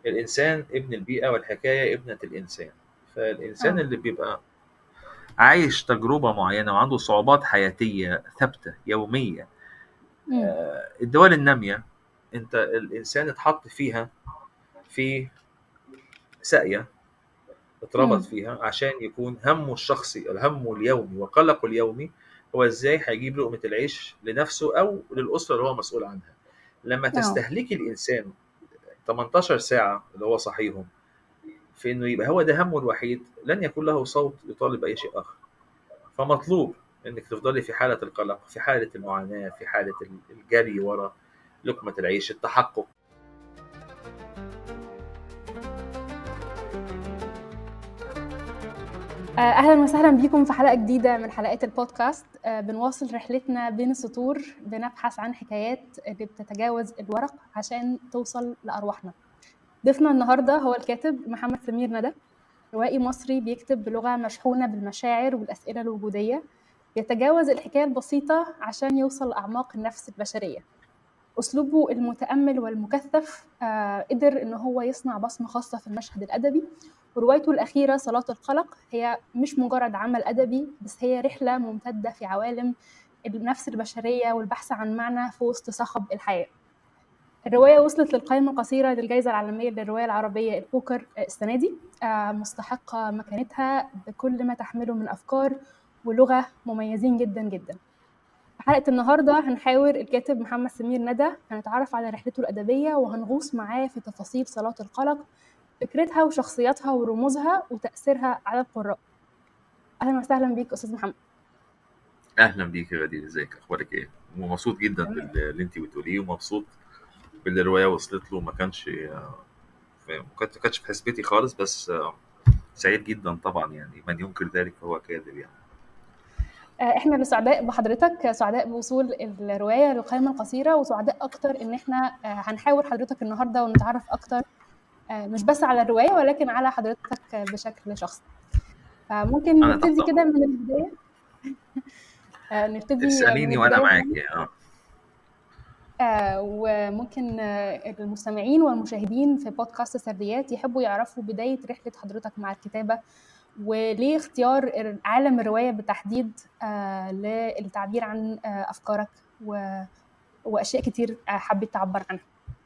الانسان ابن البيئه والحكايه ابنه الانسان فالانسان اه اللي بيبقى عايش تجربه معينه وعنده صعوبات حياتيه ثابته يوميه مم. آه، الدول الناميه انت الانسان اتحط فيها في ساقيه اتربط مم. فيها عشان يكون همه الشخصي همه اليومي وقلقه اليومي هو ازاي هيجيب لقمه العيش لنفسه او للاسره اللي هو مسؤول عنها لما اه تستهلكي الانسان 18 ساعه اللي هو صحيهم في انه يبقى هو ده همه الوحيد لن يكون له صوت يطالب باي شيء اخر فمطلوب انك تفضلي في حاله القلق في حاله المعاناه في حاله الجري ورا لقمه العيش التحقق آه، اهلا وسهلا بكم في حلقه جديده من حلقات البودكاست آه، بنواصل رحلتنا بين السطور بنبحث عن حكايات اللي بتتجاوز الورق عشان توصل لارواحنا ضيفنا النهارده هو الكاتب محمد سمير ندى روائي مصري بيكتب بلغه مشحونه بالمشاعر والاسئله الوجوديه يتجاوز الحكايه البسيطه عشان يوصل لاعماق النفس البشريه اسلوبه المتامل والمكثف آه، قدر ان هو يصنع بصمه خاصه في المشهد الادبي وروايته الأخيرة صلاة القلق هي مش مجرد عمل أدبي بس هي رحلة ممتدة في عوالم النفس البشرية والبحث عن معنى في وسط صخب الحياة الرواية وصلت للقائمة القصيرة للجائزة العالمية للرواية العربية البوكر السنة دي آه، مستحقة مكانتها بكل ما تحمله من أفكار ولغة مميزين جدا جدا في حلقة النهاردة هنحاور الكاتب محمد سمير ندى هنتعرف على رحلته الأدبية وهنغوص معاه في تفاصيل صلاة القلق فكرتها وشخصياتها ورموزها وتأثيرها على القراء أهلا وسهلا بيك أستاذ محمد اهلا بيك يا غدير ازيك اخبارك ايه ومبسوط جدا باللي انت بتقوليه ومبسوط باللي الروايه وصلت له ما كانش ما كانش في حسبتي خالص بس سعيد جدا طبعا يعني من ينكر ذلك فهو كاذب يعني احنا اللي سعداء بحضرتك سعداء بوصول الروايه للقائمه القصيره وسعداء اكتر ان احنا هنحاور حضرتك النهارده ونتعرف اكتر مش بس على الروايه ولكن على حضرتك بشكل شخصي ممكن نبتدي كده من البدايه نبتدي اساليني وانا معاكي اه آه وممكن آه المستمعين والمشاهدين في بودكاست سرديات يحبوا يعرفوا بداية رحلة حضرتك مع الكتابة وليه اختيار عالم الرواية بالتحديد آه للتعبير عن أفكارك و... وأشياء كتير حبيت تعبر عنها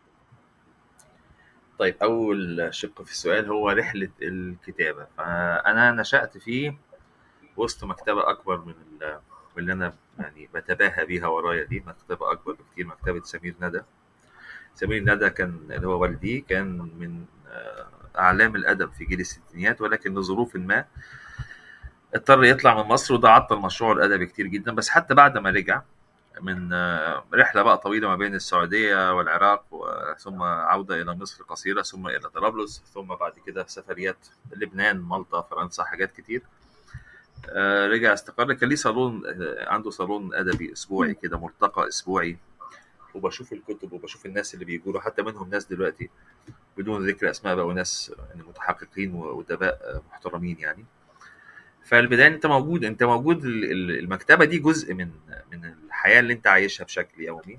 طيب أول شق في السؤال هو رحلة الكتابة فأنا نشأت فيه وسط مكتبة أكبر من اللي أنا يعني بتباهى بيها ورايا دي مكتبة أكبر بكتير مكتبة سمير ندى سمير ندى كان اللي هو والدي كان من أعلام الأدب في جيل الستينيات ولكن لظروف ما اضطر يطلع من مصر وده عطل مشروعه الأدبي كتير جدا بس حتى بعد ما رجع من رحلة بقى طويلة ما بين السعودية والعراق ثم عودة إلى مصر قصيرة ثم إلى طرابلس ثم بعد كده سفريات لبنان مالطا فرنسا حاجات كتير رجع استقر كان ليه صالون عنده صالون ادبي اسبوعي كده ملتقى اسبوعي وبشوف الكتب وبشوف الناس اللي بيجوا حتى منهم ناس دلوقتي بدون ذكر اسماء بقى وناس يعني متحققين وادباء محترمين يعني فالبدايه انت موجود انت موجود المكتبه دي جزء من من الحياه اللي انت عايشها بشكل يومي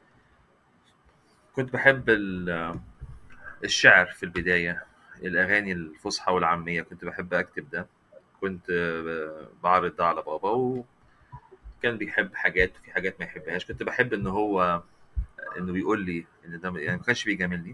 كنت بحب الشعر في البدايه الاغاني الفصحى والعاميه كنت بحب اكتب ده كنت بعرض ده على بابا وكان بيحب حاجات وفي حاجات ما يحبهاش كنت بحب ان هو انه بيقول لي ان ده يعني ما كانش بيجاملني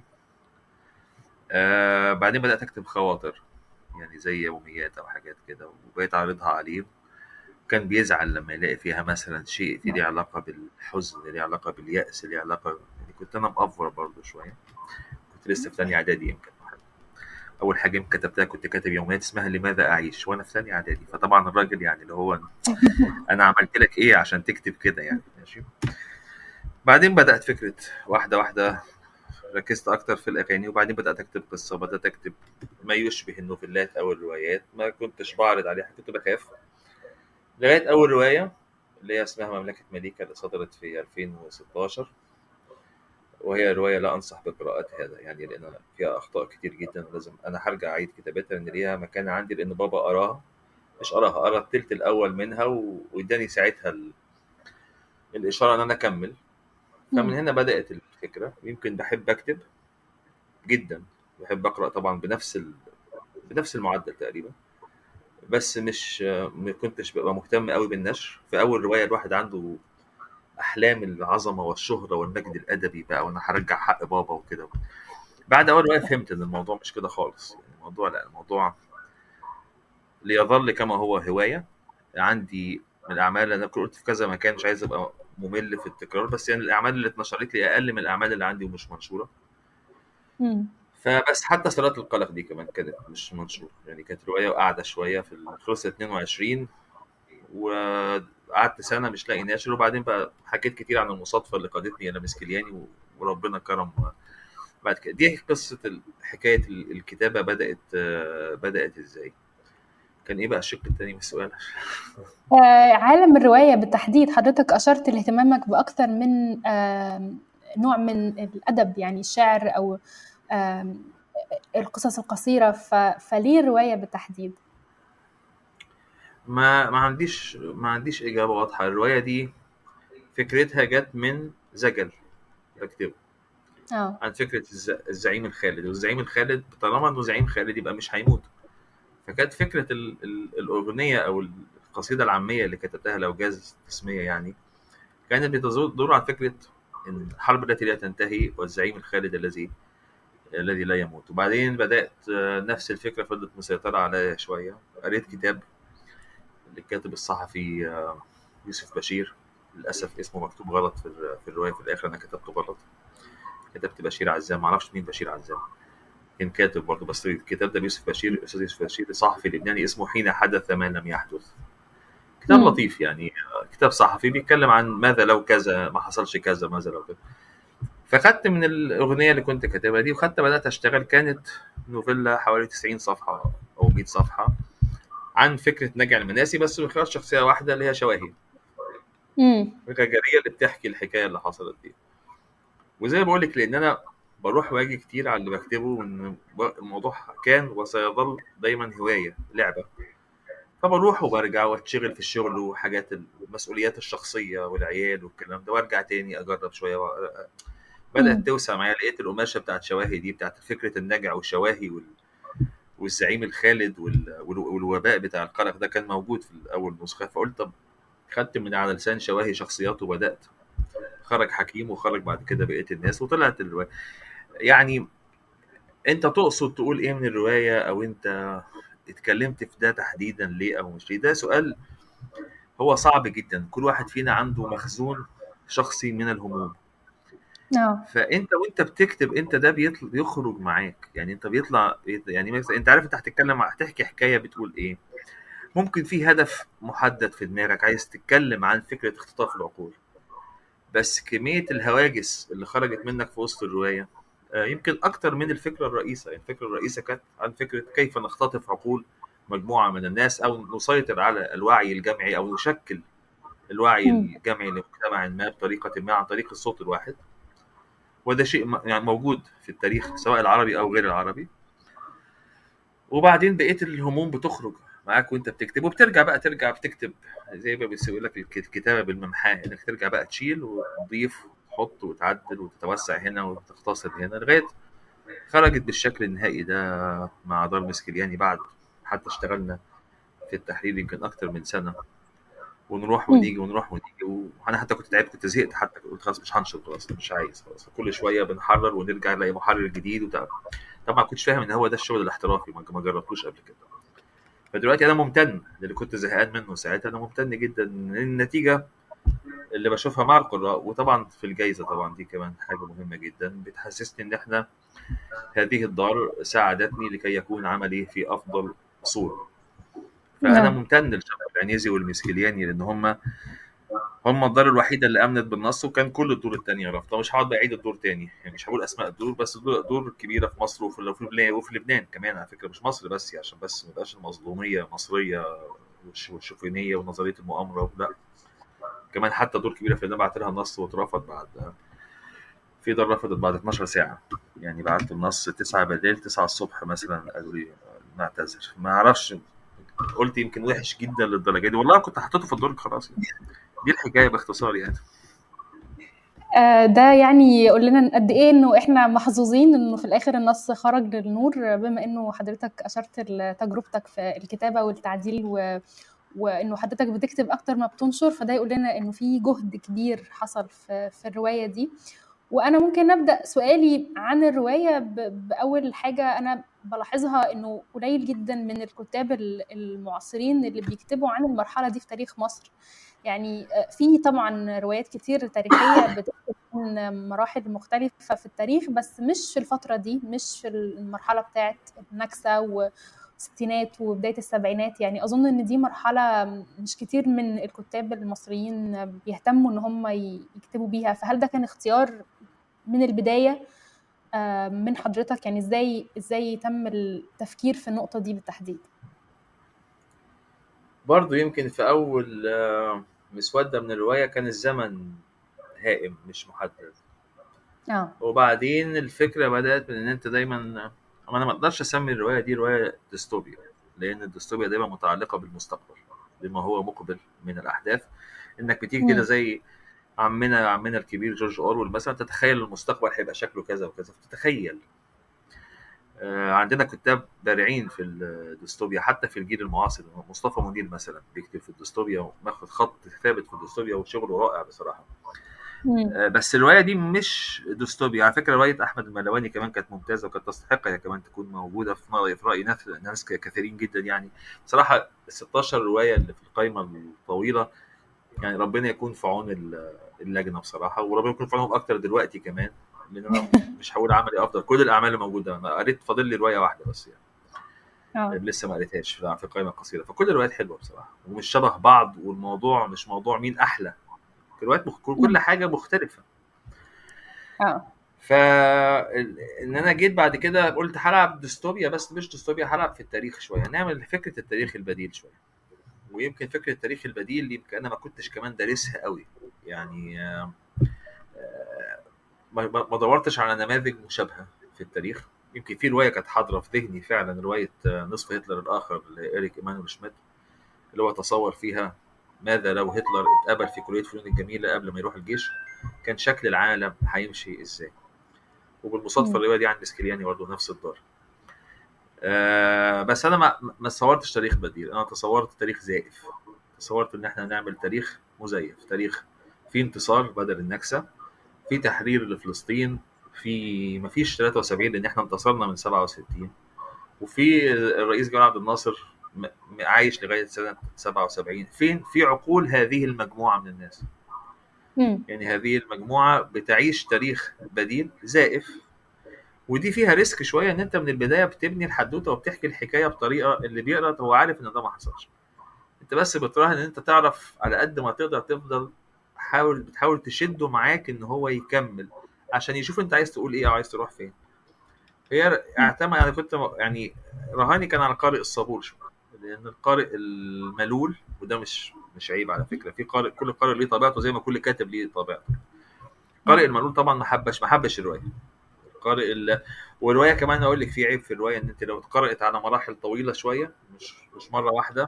آه بعدين بدات اكتب خواطر يعني زي يوميات او حاجات كده وبقيت اعرضها عليه كان بيزعل لما يلاقي فيها مثلا شيء ليه علاقه بالحزن ليه علاقه بالياس ليه علاقه يعني كنت انا مأفور برضه شويه كنت لسه في ثانيه اعدادي يمكن اول حاجه يمكن كتبتها كنت كاتب يوميات اسمها لماذا اعيش وانا في ثانيه اعدادي فطبعا الراجل يعني اللي هو انا عملت لك ايه عشان تكتب كده يعني ماشي بعدين بدات فكره واحده واحده ركزت اكتر في الاغاني وبعدين بدات اكتب قصه بدات اكتب ما يشبه النوفيلات او الروايات ما كنتش بعرض عليها كنت بخاف لغايه اول روايه اللي هي اسمها مملكه مليكه اللي صدرت في 2016 وهي روايه لا انصح بقراءتها هذا يعني لان فيها اخطاء كتير جدا ولازم انا هرجع اعيد كتابتها لان ليها مكان عندي لان بابا قراها مش قراها قرا التلت الاول منها واداني ساعتها ال... الاشاره ان انا اكمل فمن هنا بدات الفكره ويمكن بحب اكتب جدا بحب اقرا طبعا بنفس ال... بنفس المعدل تقريبا بس مش ما كنتش ببقى مهتم قوي بالنشر في اول روايه الواحد عنده احلام العظمه والشهره والمجد الادبي بقى وانا هرجع حق بابا وكده بعد اول روايه فهمت ان الموضوع مش كده خالص يعني الموضوع لا الموضوع ليظل كما هو هوايه عندي من الاعمال اللي انا قلت في كذا مكان مش عايز ابقى ممل في التكرار بس يعني الاعمال اللي اتنشرت لي اقل من الاعمال اللي عندي ومش منشوره مم. فبس حتى صلاة القلق دي كمان كانت مش منشور يعني كانت رواية وقاعدة شوية في خلصت 22 وقعدت سنة مش لاقي ناشر وبعدين بقى حكيت كتير عن المصادفة اللي قادتني إلى مسكلياني وربنا كرم بعد كده دي قصة حكاية الكتابة بدأت بدأت إزاي كان إيه بقى الشق التاني من السؤال؟ آه عالم الرواية بالتحديد حضرتك أشرت لاهتمامك بأكثر من آه نوع من الأدب يعني الشعر أو القصص القصيرة فليه الرواية بالتحديد؟ ما ما عنديش ما عنديش إجابة واضحة الرواية دي فكرتها جت من زجل بكتبه اه عن فكرة الزعيم الخالد والزعيم الخالد طالما انه زعيم خالد يبقى مش هيموت فكانت فكرة ال ال الأغنية أو القصيدة العامية اللي كتبتها لو جاز تسمية يعني كانت بتدور عن فكرة إن الحرب التي لا تنتهي والزعيم الخالد الذي الذي لا يموت وبعدين بدأت نفس الفكرة فضلت مسيطرة عليا شوية قريت كتاب للكاتب الصحفي يوسف بشير للأسف اسمه مكتوب غلط في الرواية في الآخر أنا كتبته غلط كتبت بشير عزام معرفش مين بشير عزام كان كاتب برضه بس الكتاب ده يوسف بشير الأستاذ يوسف بشير صحفي لبناني اسمه حين حدث ما لم يحدث كتاب مم. لطيف يعني كتاب صحفي بيتكلم عن ماذا لو كذا ما حصلش كذا ماذا لو كذا فخدت من الاغنيه اللي كنت كاتبها دي وخدت بدات اشتغل كانت نوفيلا حوالي 90 صفحه او 100 صفحه عن فكره نجع المناسي بس من خلال شخصيه واحده اللي هي شواهي امم الغجريه اللي بتحكي الحكايه اللي حصلت دي وزي ما بقول لك لان انا بروح واجي كتير على اللي بكتبه وان الموضوع كان وسيظل دايما هوايه لعبه فبروح وبرجع واتشغل في الشغل وحاجات المسؤوليات الشخصيه والعيال والكلام ده وارجع تاني اجرب شويه و... بدات مم. توسع معايا لقيت القماشه بتاعت شواهي دي بتاعت فكره النجع والشواهي وال... والزعيم الخالد وال... وال... والوباء بتاع القلق ده كان موجود في اول نسخه فقلت طب خدت من على لسان شواهي شخصيات وبدات خرج حكيم وخرج بعد كده بقيه الناس وطلعت الروايه يعني انت تقصد تقول ايه من الروايه او انت اتكلمت في ده تحديدا ليه او مش ليه ده سؤال هو صعب جدا كل واحد فينا عنده مخزون شخصي من الهموم اه فانت وانت بتكتب انت ده بيطلع بيخرج معاك يعني انت بيطلع يعني مثلا انت عارف انت هتتكلم هتحكي حكايه بتقول ايه ممكن في هدف محدد في دماغك عايز تتكلم عن فكره اختطاف العقول بس كميه الهواجس اللي خرجت منك في وسط الروايه آه، يمكن اكتر من الفكره الرئيسه يعني الفكره الرئيسه كانت عن فكره كيف نختطف عقول مجموعه من الناس او نسيطر على الوعي الجمعي او نشكل الوعي مم. الجمعي لمجتمع ما بطريقه ما عن طريق الصوت الواحد وده شيء م- يعني موجود في التاريخ سواء العربي او غير العربي وبعدين بقيه الهموم بتخرج معاك وانت بتكتب وبترجع بقى ترجع بتكتب زي ما بيقول لك الك- الكتابه بالممحاه انك ترجع بقى تشيل وتضيف وتحط وتعدل وتتوسع هنا وتختصر هنا لغايه خرجت بالشكل النهائي ده مع دار مسكلياني بعد حتى اشتغلنا في التحرير يمكن اكتر من سنه ونروح مم. ونيجي ونروح ونيجي وانا حتى كنت تعبت كنت زهقت حتى قلت خلاص مش هنشر خلاص مش عايز خلاص كل شويه بنحرر ونرجع نلاقي محرر جديد وتعب طبعا كنتش فاهم ان هو ده الشغل الاحترافي ما ما جربتوش قبل كده فدلوقتي انا ممتن اللي كنت زهقان منه ساعتها انا ممتن جدا ان النتيجه اللي بشوفها مع القراء وطبعا في الجائزه طبعا دي كمان حاجه مهمه جدا بتحسسني ان احنا هذه الدار ساعدتني لكي يكون عملي في افضل صوره فانا نعم. ممتن للشباب العنيزي والمسكلياني لان هم هم الدار الوحيده اللي امنت بالنص وكان كل الدور الثانيه رافضه مش هقعد اعيد الدور تاني يعني مش هقول اسماء الدور بس دور, دور كبيره في مصر وفي وفي لبنان وفي لبنان كمان على فكره مش مصر بس عشان بس ما يبقاش المظلوميه مصريه والش- والشوفينيه ونظريه المؤامره لا كمان حتى دور كبيره في لبنان بعت لها النص واترفض بعد في دار رفضت بعد 12 ساعه يعني بعت النص 9 بالليل 9 الصبح مثلا قالوا لي نعتذر ما اعرفش قلت يمكن وحش جدا للدرجه دي والله كنت حطيته في الدرج خلاص يعني. دي الحكايه باختصار يعني آه، ده يعني يقول لنا قد ايه انه احنا محظوظين انه في الاخر النص خرج للنور بما انه حضرتك اشرت لتجربتك في الكتابه والتعديل و... وانه حضرتك بتكتب اكتر ما بتنشر فده يقول لنا انه في جهد كبير حصل في, في الروايه دي وانا ممكن ابدا سؤالي عن الروايه ب... باول حاجه انا بلاحظها انه قليل جدا من الكتاب المعاصرين اللي بيكتبوا عن المرحله دي في تاريخ مصر يعني في طبعا روايات كتير تاريخيه بتكتب عن مراحل مختلفه في التاريخ بس مش في الفتره دي مش في المرحله بتاعه النكسه والستينات وبدايه السبعينات يعني اظن ان دي مرحله مش كتير من الكتاب المصريين بيهتموا ان هم يكتبوا بيها فهل ده كان اختيار من البدايه من حضرتك يعني ازاي ازاي تم التفكير في النقطه دي بالتحديد برضو يمكن في اول مسوده من الروايه كان الزمن هائم مش محدد اه وبعدين الفكره بدات من ان انت دايما انا ما اقدرش اسمي الروايه دي روايه ديستوبيا لان الديستوبيا دايما متعلقه بالمستقبل بما هو مقبل من الاحداث انك بتيجي كده زي عمنا عمنا الكبير جورج اورويل مثلا تتخيل المستقبل هيبقى شكله كذا وكذا فتتخيل عندنا كتاب بارعين في الديستوبيا حتى في الجيل المعاصر مصطفى منير مثلا بيكتب في الديستوبيا وماخد خط ثابت في الديستوبيا وشغله رائع بصراحه بس الروايه دي مش ديستوبيا على فكره روايه احمد الملواني كمان كانت ممتازه وكانت تستحق هي كمان تكون موجوده في رايي في راي ناس ناس كثيرين جدا يعني بصراحه ال 16 روايه اللي في القائمه الطويله يعني ربنا يكون في عون اللجنه بصراحه وربنا يكون في عونهم اكتر دلوقتي كمان لان انا مش هقول عملي افضل كل الاعمال اللي موجوده انا قريت فاضل لي روايه واحده بس يعني أوه. لسه ما قريتهاش في القائمه القصيره فكل الروايات حلوه بصراحه ومش شبه بعض والموضوع مش موضوع مين احلى الروايات مخ... كل حاجه مختلفه اه ف ان انا جيت بعد كده قلت هلعب ديستوبيا بس مش ديستوبيا هلعب في التاريخ شويه نعمل فكره التاريخ البديل شويه ويمكن فكره التاريخ البديل يمكن انا ما كنتش كمان دارسها قوي يعني آه ما دورتش على نماذج مشابهه في التاريخ يمكن في روايه كانت حاضره في ذهني فعلا روايه نصف هتلر الاخر لإيريك ايمانويل شميت اللي هو تصور فيها ماذا لو هتلر اتقبل في كليه فنون الجميله قبل ما يروح الجيش كان شكل العالم هيمشي ازاي وبالمصادفه الروايه دي عند سكرياني برضه نفس الدار آه بس انا ما ما تصورتش تاريخ بديل انا تصورت تاريخ زائف تصورت ان احنا نعمل تاريخ مزيف تاريخ فيه انتصار بدل النكسه في تحرير لفلسطين في ما فيش 73 لان احنا انتصرنا من 67 وفي الرئيس جمال عبد الناصر عايش لغايه سنه 77 فين في عقول هذه المجموعه من الناس مم. يعني هذه المجموعه بتعيش تاريخ بديل زائف ودي فيها ريسك شويه ان انت من البدايه بتبني الحدوته وبتحكي الحكايه بطريقه اللي بيقرا هو عارف ان ده ما حصلش انت بس بتراهن ان انت تعرف على قد ما تقدر تفضل حاول بتحاول تشده معاك ان هو يكمل عشان يشوف انت عايز تقول ايه او عايز تروح فين هي اعتمد يعني كنت يعني رهاني كان على القارئ الصبور شويه لان القارئ الملول وده مش مش عيب على فكره في قارئ كل قارئ ليه طبيعته زي ما كل كاتب ليه طبيعته القارئ الملول طبعا ما حبش ما حبش الروايه القارئ ال... والروايه كمان اقول لك في عيب في الروايه ان انت لو اتقرأت على مراحل طويله شويه مش مش مره واحده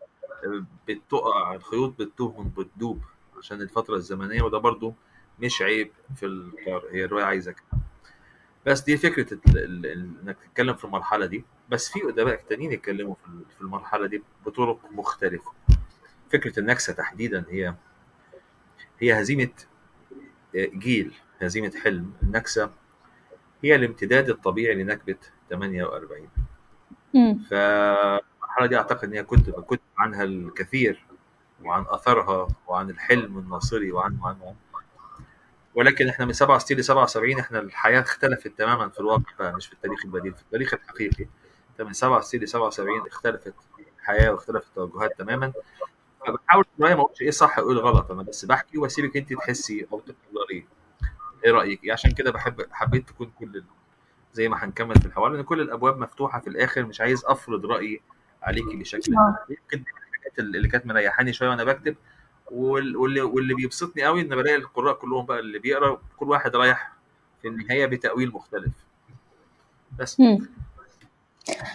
بتقع الخيوط بتتوه بتدوب عشان الفتره الزمنيه وده برضو مش عيب في القارئ هي الروايه عايزه كده بس دي فكره ال... ال... انك تتكلم في المرحله دي بس في ادباء تانيين يتكلموا في المرحله دي بطرق مختلفه فكره النكسه تحديدا هي هي هزيمه جيل هزيمه حلم النكسه هي الامتداد الطبيعي لنكبه 48 فالمرحله دي اعتقد ان هي كنت كنت عنها الكثير وعن اثرها وعن الحلم الناصري وعن وعن وعن ولكن احنا من 67 ل 77 احنا الحياه اختلفت تماما في الواقع بقى مش في التاريخ البديل في التاريخ الحقيقي من 67 ل 77 اختلفت الحياه واختلفت التوجهات تماما فبحاول شويه ما اقولش ايه صح وايه غلط انا بس بحكي واسيبك انت تحسي او تقدري ايه رايك عشان كده بحب حبيت تكون كل زي ما هنكمل في الحوار لان كل الابواب مفتوحه في الاخر مش عايز افرض رايي عليكي بشكل يمكن الحاجات اللي كانت مريحاني شويه وانا بكتب واللي واللي بيبسطني قوي ان بلاقي القراء كلهم بقى اللي بيقرا كل واحد رايح في النهايه بتاويل مختلف بس مم.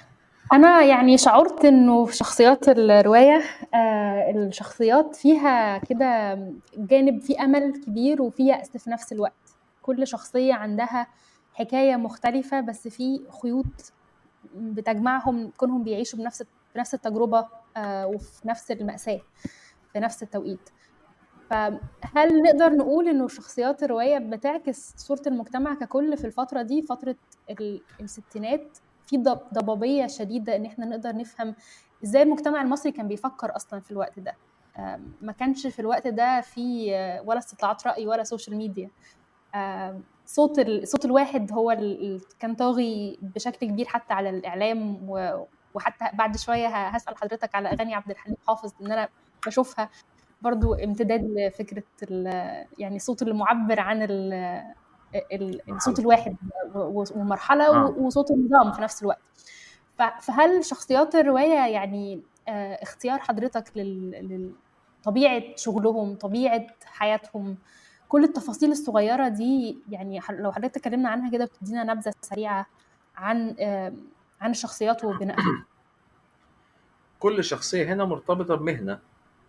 أنا يعني شعرت إنه في شخصيات الرواية آه الشخصيات فيها كده جانب فيه أمل كبير وفيه يأس في نفس الوقت كل شخصية عندها حكاية مختلفة بس في خيوط بتجمعهم كونهم بيعيشوا بنفس بنفس التجربة آه وفي نفس المأساة في نفس التوقيت فهل نقدر نقول إنه شخصيات الرواية بتعكس صورة المجتمع ككل في الفترة دي فترة الستينات في ضبابية شديدة إن إحنا نقدر نفهم إزاي المجتمع المصري كان بيفكر أصلا في الوقت ده ما كانش في الوقت ده في ولا استطلاعات رأي ولا سوشيال ميديا صوت صوت الواحد هو اللي كان طاغي بشكل كبير حتى على الإعلام وحتى بعد شوية هسأل حضرتك على أغاني عبد الحليم حافظ إن أنا بشوفها برضو امتداد لفكرة يعني الصوت المعبر عن الصوت الواحد ومرحله آه. وصوت النظام في نفس الوقت فهل شخصيات الروايه يعني اختيار حضرتك لطبيعه شغلهم طبيعه حياتهم كل التفاصيل الصغيره دي يعني لو حضرتك اتكلمنا عنها كده بتدينا نبذه سريعه عن عن الشخصيات وبنائها كل شخصيه هنا مرتبطه بمهنه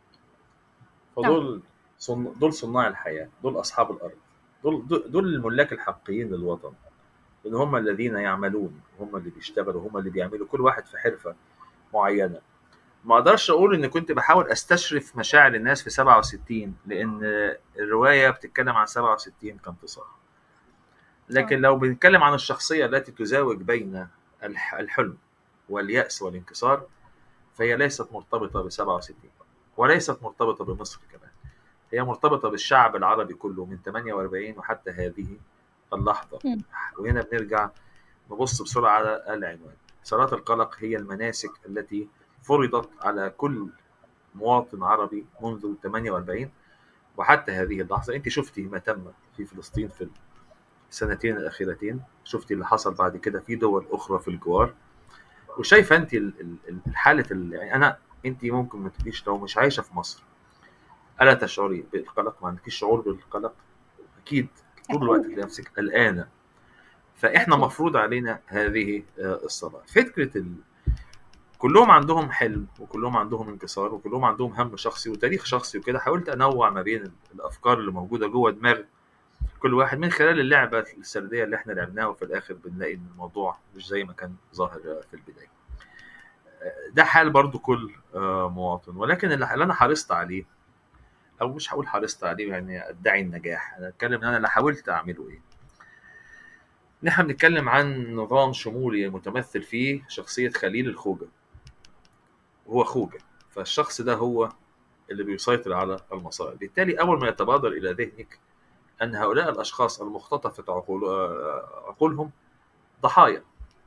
فدول صن... دول صناع الحياه دول اصحاب الارض دول دول الملاك الحقيقيين للوطن لان هم الذين يعملون هم اللي بيشتغلوا هم اللي بيعملوا كل واحد في حرفه معينه ما اقدرش اقول ان كنت بحاول استشرف مشاعر الناس في 67 لان الروايه بتتكلم عن 67 كانتصار لكن لو بنتكلم عن الشخصيه التي تزاوج بين الحلم واليأس والانكسار فهي ليست مرتبطة ب 67 وليست مرتبطة بمصر كمان هي مرتبطة بالشعب العربي كله من 48 وحتى هذه اللحظة م. وهنا بنرجع نبص بسرعة على العنوان صلاة القلق هي المناسك التي فرضت على كل مواطن عربي منذ 48 وحتى هذه اللحظة أنت شفتي ما تم في فلسطين في السنتين الأخيرتين شفتي اللي حصل بعد كده في دول أخرى في الجوار وشايفة أنت الحالة يعني أنا أنت ممكن ما تبقيش لو مش عايشة في مصر ألا تشعري بالقلق ما عندكيش شعور بالقلق أكيد طول الوقت تلاقي نفسك قلقانة فإحنا مفروض علينا هذه الصلاة فكرة ال... كلهم عندهم حلم وكلهم عندهم انكسار وكلهم عندهم هم شخصي وتاريخ شخصي وكده حاولت انوع ما بين الافكار اللي موجوده جوه دماغ كل واحد من خلال اللعبه السرديه اللي احنا لعبناها وفي الاخر بنلاقي ان الموضوع مش زي ما كان ظاهر في البدايه ده حال برضو كل مواطن ولكن اللي انا حرصت عليه او مش هقول حرصت عليه يعني ادعي النجاح انا اتكلم ان انا اللي حاولت اعمله ايه نحن بنتكلم عن نظام شمولي متمثل فيه شخصيه خليل الخوجه هو خوجة فالشخص ده هو اللي بيسيطر على المصائب بالتالي أول ما يتبادر إلى ذهنك أن هؤلاء الأشخاص المختطفة عقول عقولهم ضحايا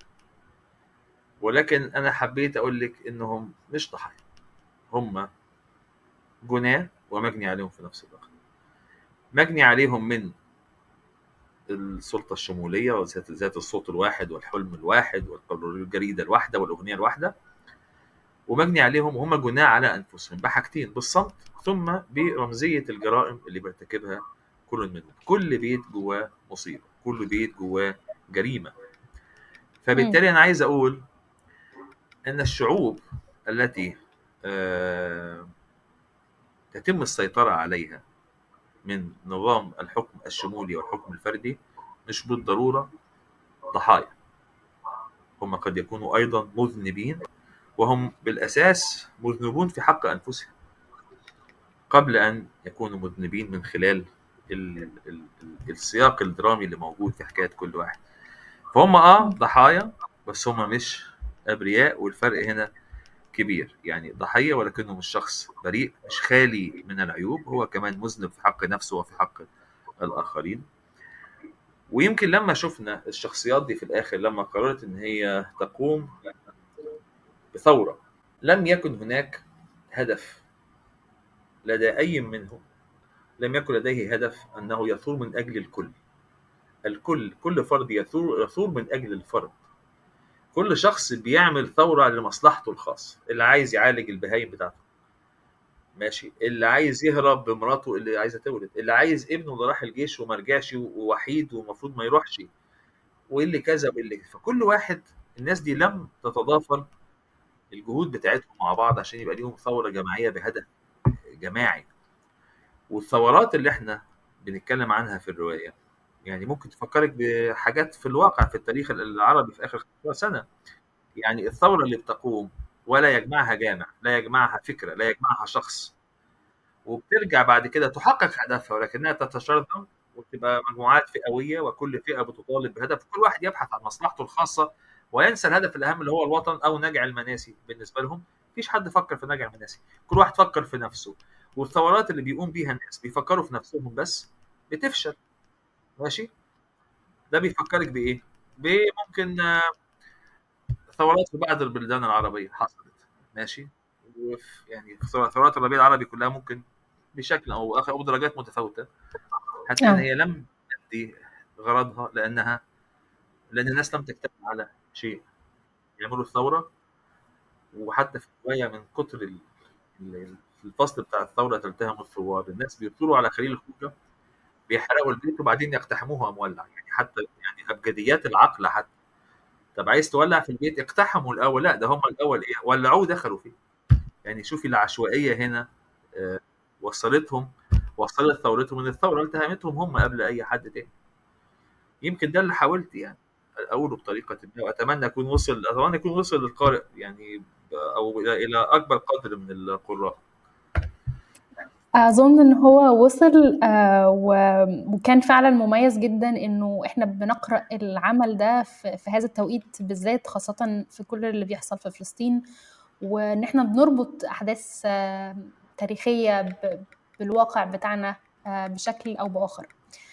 ولكن أنا حبيت أقول لك إنهم مش ضحايا هم جناة ومجني عليهم في نفس الوقت مجني عليهم من السلطة الشمولية وذات الصوت الواحد والحلم الواحد والجريدة الواحدة والأغنية الواحدة ومجني عليهم وهم جناة على أنفسهم بحاجتين بالصمت ثم برمزية الجرائم اللي بيرتكبها كل منهم كل بيت جواه مصيبة كل بيت جواه جريمة فبالتالي أنا عايز أقول أن الشعوب التي آه تتم السيطرة عليها من نظام الحكم الشمولي والحكم الفردي مش بالضرورة ضحايا هم قد يكونوا أيضا مذنبين وهم بالأساس مذنبون في حق أنفسهم قبل أن يكونوا مذنبين من خلال ال ال ال السياق الدرامي اللي موجود في حكاية كل واحد فهم آه ضحايا بس هم مش أبرياء والفرق هنا كبير يعني ضحية ولكنه مش شخص بريء مش خالي من العيوب هو كمان مذنب في حق نفسه وفي حق الآخرين ويمكن لما شفنا الشخصيات دي في الآخر لما قررت إن هي تقوم بثورة لم يكن هناك هدف لدى أي منهم لم يكن لديه هدف أنه يثور من أجل الكل الكل كل فرد يثور, يثور من أجل الفرد كل شخص بيعمل ثورة لمصلحته الخاصة اللي عايز يعالج البهايم بتاعته ماشي اللي عايز يهرب بمراته اللي عايزه تولد اللي عايز ابنه اللي راح الجيش وما رجعش ووحيد ومفروض ما يروحش واللي كذا واللي فكل واحد الناس دي لم تتضافر الجهود بتاعتهم مع بعض عشان يبقى ليهم ثوره جماعيه بهدف جماعي والثورات اللي احنا بنتكلم عنها في الروايه يعني ممكن تفكرك بحاجات في الواقع في التاريخ العربي في اخر 15 سنه يعني الثوره اللي بتقوم ولا يجمعها جامع لا يجمعها فكره لا يجمعها شخص وبترجع بعد كده تحقق هدفها ولكنها تتشرذم وتبقى مجموعات فئويه وكل فئه بتطالب بهدف كل واحد يبحث عن مصلحته الخاصه وينسى الهدف الاهم اللي هو الوطن او نجع المناسي بالنسبه لهم مفيش حد فكر في نجع المناسي كل واحد فكر في نفسه والثورات اللي بيقوم بيها الناس بيفكروا في نفسهم بس بتفشل ماشي ده بيفكرك بايه بممكن ثورات في بعض البلدان العربيه حصلت ماشي يعني ثورات الربيع العربي كلها ممكن بشكل او اخر او بدرجات متفاوته حتى ان هي لم تؤدي غرضها لانها لان الناس لم تجتمع على شيء يعملوا الثوره وحتى في الروايه من كتر الفصل بتاع الثوره تلتهم الثوار الناس بيطلوا على خليل الخوجه بيحرقوا البيت وبعدين يقتحموها مولع يعني حتى يعني ابجديات العقل حتى طب عايز تولع في البيت اقتحموا الاول لا ده هم الاول ايه ولعوه دخلوا فيه يعني شوفي العشوائيه هنا آه وصلتهم وصلت ثورتهم ان الثوره التهمتهم هم قبل اي حد تاني يمكن ده اللي حاولت يعني اقوله بطريقه ما واتمنى يكون وصل اتمنى يكون وصل للقارئ يعني او الى اكبر قدر من القراء اظن ان هو وصل وكان فعلا مميز جدا انه احنا بنقرا العمل ده في هذا التوقيت بالذات خاصه في كل اللي بيحصل في فلسطين وان احنا بنربط احداث تاريخيه بالواقع بتاعنا بشكل او باخر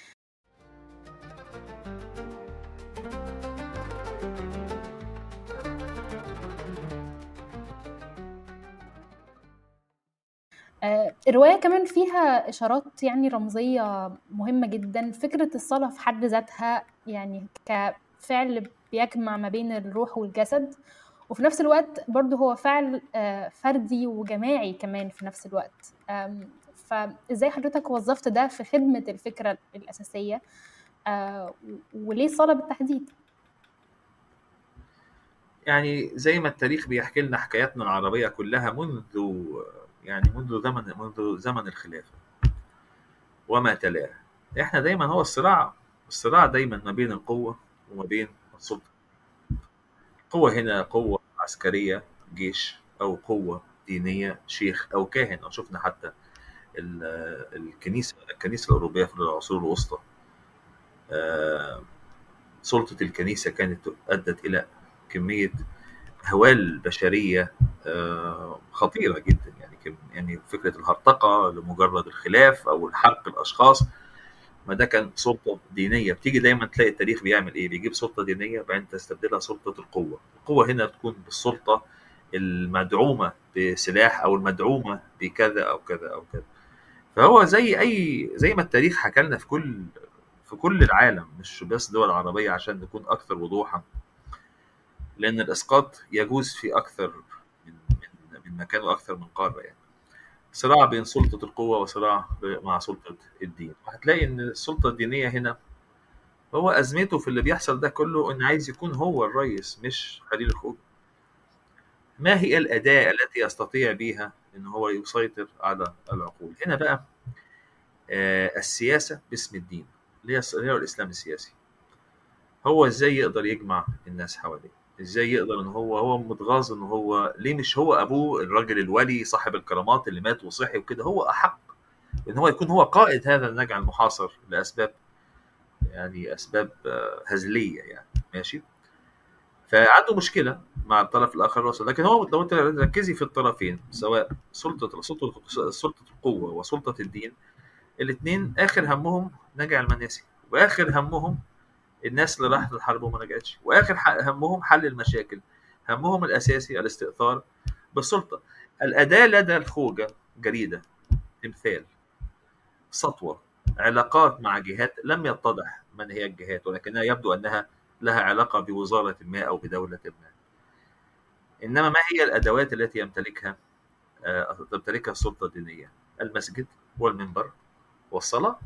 الرواية كمان فيها إشارات يعني رمزية مهمة جدا فكرة الصلاة في حد ذاتها يعني كفعل بيجمع ما بين الروح والجسد وفي نفس الوقت برضه هو فعل فردي وجماعي كمان في نفس الوقت فإزاي حضرتك وظفت ده في خدمة الفكرة الأساسية وليه الصلاة بالتحديد؟ يعني زي ما التاريخ بيحكي لنا حكاياتنا العربية كلها منذ يعني منذ زمن منذ زمن الخلافه وما تلاه احنا دايما هو الصراع الصراع دايما ما بين القوه وما بين السلطه القوه هنا قوه عسكريه جيش او قوه دينيه شيخ او كاهن او شفنا حتى الكنيسه الكنيسه الاوروبيه في العصور الوسطى سلطه الكنيسه كانت ادت الى كميه اهوال بشريه خطيره جدا يعني يعني فكره الهرطقه لمجرد الخلاف او الحرق الاشخاص ما ده كان سلطه دينيه بتيجي دايما تلاقي التاريخ بيعمل ايه بيجيب سلطه دينيه بعدين تستبدلها سلطه القوه القوه هنا تكون بالسلطه المدعومه بسلاح او المدعومه بكذا او كذا او كذا فهو زي اي زي ما التاريخ حكى لنا في كل في كل العالم مش بس دول عربيه عشان نكون اكثر وضوحا لان الاسقاط يجوز في اكثر من من من مكان واكثر من قاره يعني صراع بين سلطه القوه وصراع مع سلطه الدين وهتلاقي ان السلطه الدينيه هنا هو ازمته في اللي بيحصل ده كله ان عايز يكون هو الرئيس مش خليل الخوج ما هي الاداه التي يستطيع بها ان هو يسيطر على العقول هنا بقى آه السياسه باسم الدين اللي هي الاسلام السياسي هو ازاي يقدر يجمع الناس حواليه ازاي يقدر ان هو هو متغاظ ان هو ليه مش هو ابوه الراجل الولي صاحب الكرامات اللي مات وصحي وكده هو احق ان هو يكون هو قائد هذا النجع المحاصر لاسباب يعني اسباب هزليه يعني ماشي فعنده مشكله مع الطرف الاخر الرسول لكن هو لو انت ركزي في الطرفين سواء سلطه سلطه سلطه القوه وسلطه الدين الاثنين اخر همهم نجع المناسي واخر همهم الناس اللي راحت الحرب وما رجعتش واخر همهم حل المشاكل همهم الاساسي الاستئثار بالسلطه الاداه لدى الخوجه جريده تمثال سطوه علاقات مع جهات لم يتضح من هي الجهات ولكنها يبدو انها لها علاقه بوزاره ما او بدوله ما انما ما هي الادوات التي يمتلكها تمتلكها السلطه الدينيه المسجد والمنبر والصلاه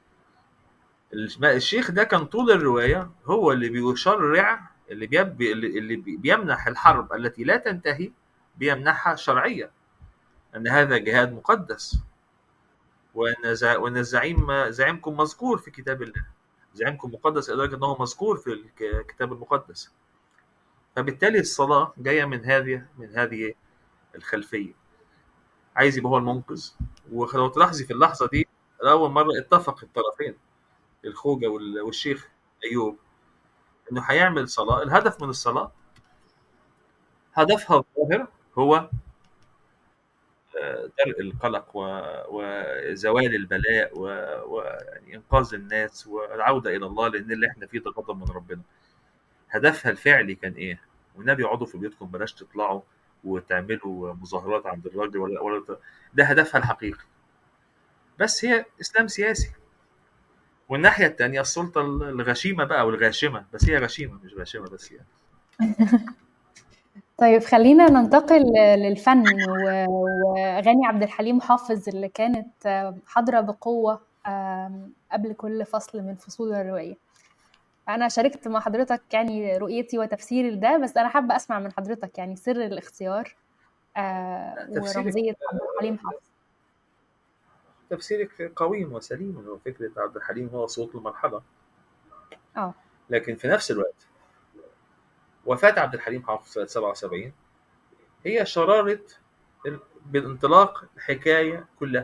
الشيخ ده كان طول الروايه هو اللي بيشرع اللي بيب اللي بيمنح الحرب التي لا تنتهي بيمنحها شرعيه ان هذا جهاد مقدس وان زع- وان الزعيم زعيمكم مذكور في كتاب الله زعيمكم مقدس لدرجه ان هو مذكور في الك- الكتاب المقدس فبالتالي الصلاه جايه من هذه من هذه الخلفيه عايز يبقى هو المنقذ ولو تلاحظي في اللحظه دي لاول مره اتفق الطرفين الخوجه وال- والشيخ ايوب انه هيعمل صلاه الهدف من الصلاه هدفها الظاهر هو آه، درء القلق و- وزوال البلاء و- ويعني انقاذ الناس والعوده الى الله لان اللي احنا فيه ده غضب من ربنا هدفها الفعلي كان ايه والنبي اقعدوا في بيوتكم بلاش تطلعوا وتعملوا مظاهرات عند الراجل ولا ولا ده هدفها الحقيقي بس هي اسلام سياسي والناحيه الثانيه السلطه الغشيمه بقى والغاشمه بس هي غشيمه مش غاشمه بس يعني طيب خلينا ننتقل للفن و- وأغاني عبد الحليم حافظ اللي كانت آه، حاضرة بقوة آم، قبل كل فصل من فصول الرواية أنا شاركت مع حضرتك يعني رؤيتي وتفسيري لده بس أنا حابة أسمع من حضرتك يعني سر الاختيار آه، تفسيرك ورمزية عبد الحليم حافظ تفسيرك قويم وسليم هو فكره عبد الحليم هو صوت المرحله اه لكن في نفس الوقت وفاة عبد الحليم حافظ سنة 77 هي شرارة ال- بانطلاق الحكاية كلها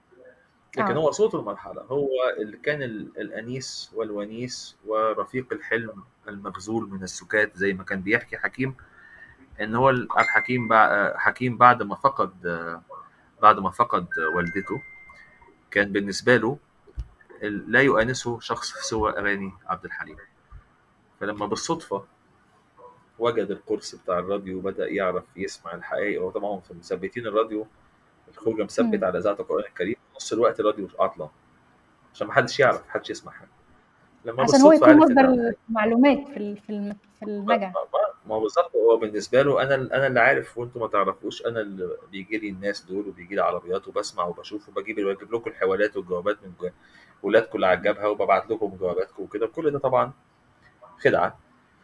لكن اه هو صوت المرحلة هو اللي كان ال- الأنيس والونيس ورفيق الحلم المغزول من السكات زي ما كان بيحكي حكيم إن هو ال- عبد الحكيم بع- حكيم بعد ما فقد بعد ما فقد والدته كان بالنسبة له ال- لا يؤانسه شخص سوى أغاني عبد الحليم فلما بالصدفة وجد القرص بتاع الراديو وبدأ يعرف يسمع الحقائق وطبعا في مثبتين الراديو الخوجة مثبت مم. على إذاعة القرآن الكريم نص الوقت الراديو عطلان عشان ما حدش يعرف ما حدش يسمع حاجة لما عشان هو بالصدفة يكون عرف إن مصدر المعلومات في ال- في الم- في ما المجال ما- ما هو بالظبط هو بالنسبة له أنا أنا اللي عارف وأنتم ما تعرفوش أنا اللي بيجي لي الناس دول وبيجي لي عربيات وبسمع وبشوف وبجيب بجيب لكم الحوالات والجوابات من جو- ولادكم اللي على الجبهة وببعت لكم جواباتكم وكده كل ده طبعا خدعة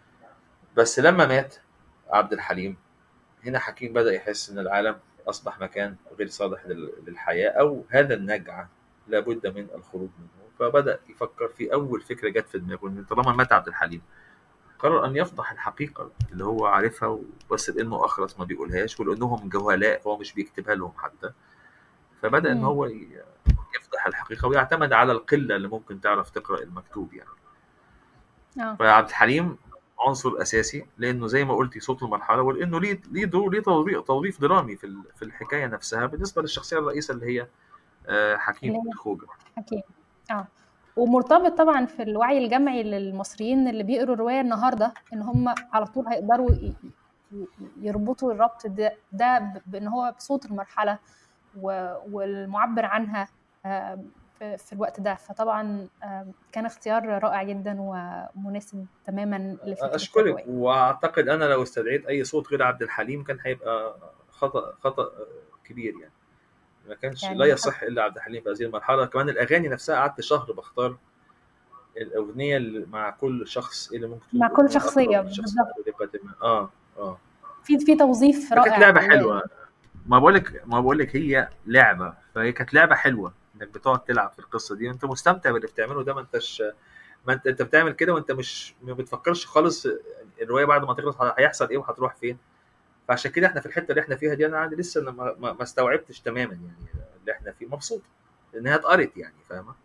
بس لما مات عبد الحليم هنا حكيم بدأ يحس إن العالم أصبح مكان غير صالح لل- للحياة أو هذا النجع لابد من الخروج منه فبدأ يفكر في أول فكرة جت في دماغه إن طالما مات عبد الحليم قرر أن يفضح الحقيقة اللي هو عارفها بس لأنه أخرس ما بيقولهاش ولأنهم جهلاء هو مش بيكتبها لهم حتى فبدأ إن مم. هو ي- يفضح الحقيقة ويعتمد على القلة اللي ممكن تعرف تقرأ المكتوب يعني اه فعبد الحليم عنصر اساسي لانه زي ما قلتي صوت المرحله ولانه ليه ليه دور ليه توظيف توظيف درامي في ال- في الحكايه نفسها بالنسبه للشخصيه الرئيسه اللي هي آه، حكيم اللي هي الخوجه حكيم اه ومرتبط طبعا في الوعي الجمعي للمصريين اللي بيقروا الرواية النهاردة ان هم على طول هيقدروا ي- ي- يربطوا الربط ده, ده ب- بان هو بصوت المرحلة و- والمعبر عنها آم، في في الوقت ده فطبعا آم، كان اختيار رائع جدا ومناسب تماما لفكرة اشكرك الرواية واعتقد انا لو استدعيت اي صوت غير عبد الحليم كان هيبقى خطا خطا كبير يعني ما كانش لا يعني يصح الا عبد الحليم في هذه المرحله كمان الاغاني نفسها قعدت شهر بختار الاغنيه اللي مع كل شخص اللي ممكن تكون مع كل الاغنيه شخصية الاقرب للشخص بالظبط اللي بيقدمها اه اه في في توظيف فكانت رائع لعبه و- حلوه ما بقولك ما بقولك هي لعبه فهي كانت لعبه حلوه انك بتقعد تلعب في القصه دي وانت مستمتع باللي بتعمله ده ما انتش ما انت انت بتعمل كده وانت مش ما بتفكرش خالص الروايه بعد ما تخلص هيحصل ايه وهتروح فين فعشان كده احنا في الحته اللي احنا فيها دي انا عندي لسه ما, ما, ما استوعبتش تماما يعني اللي احنا فيه مبسوط انها اتقرت يعني فاهمه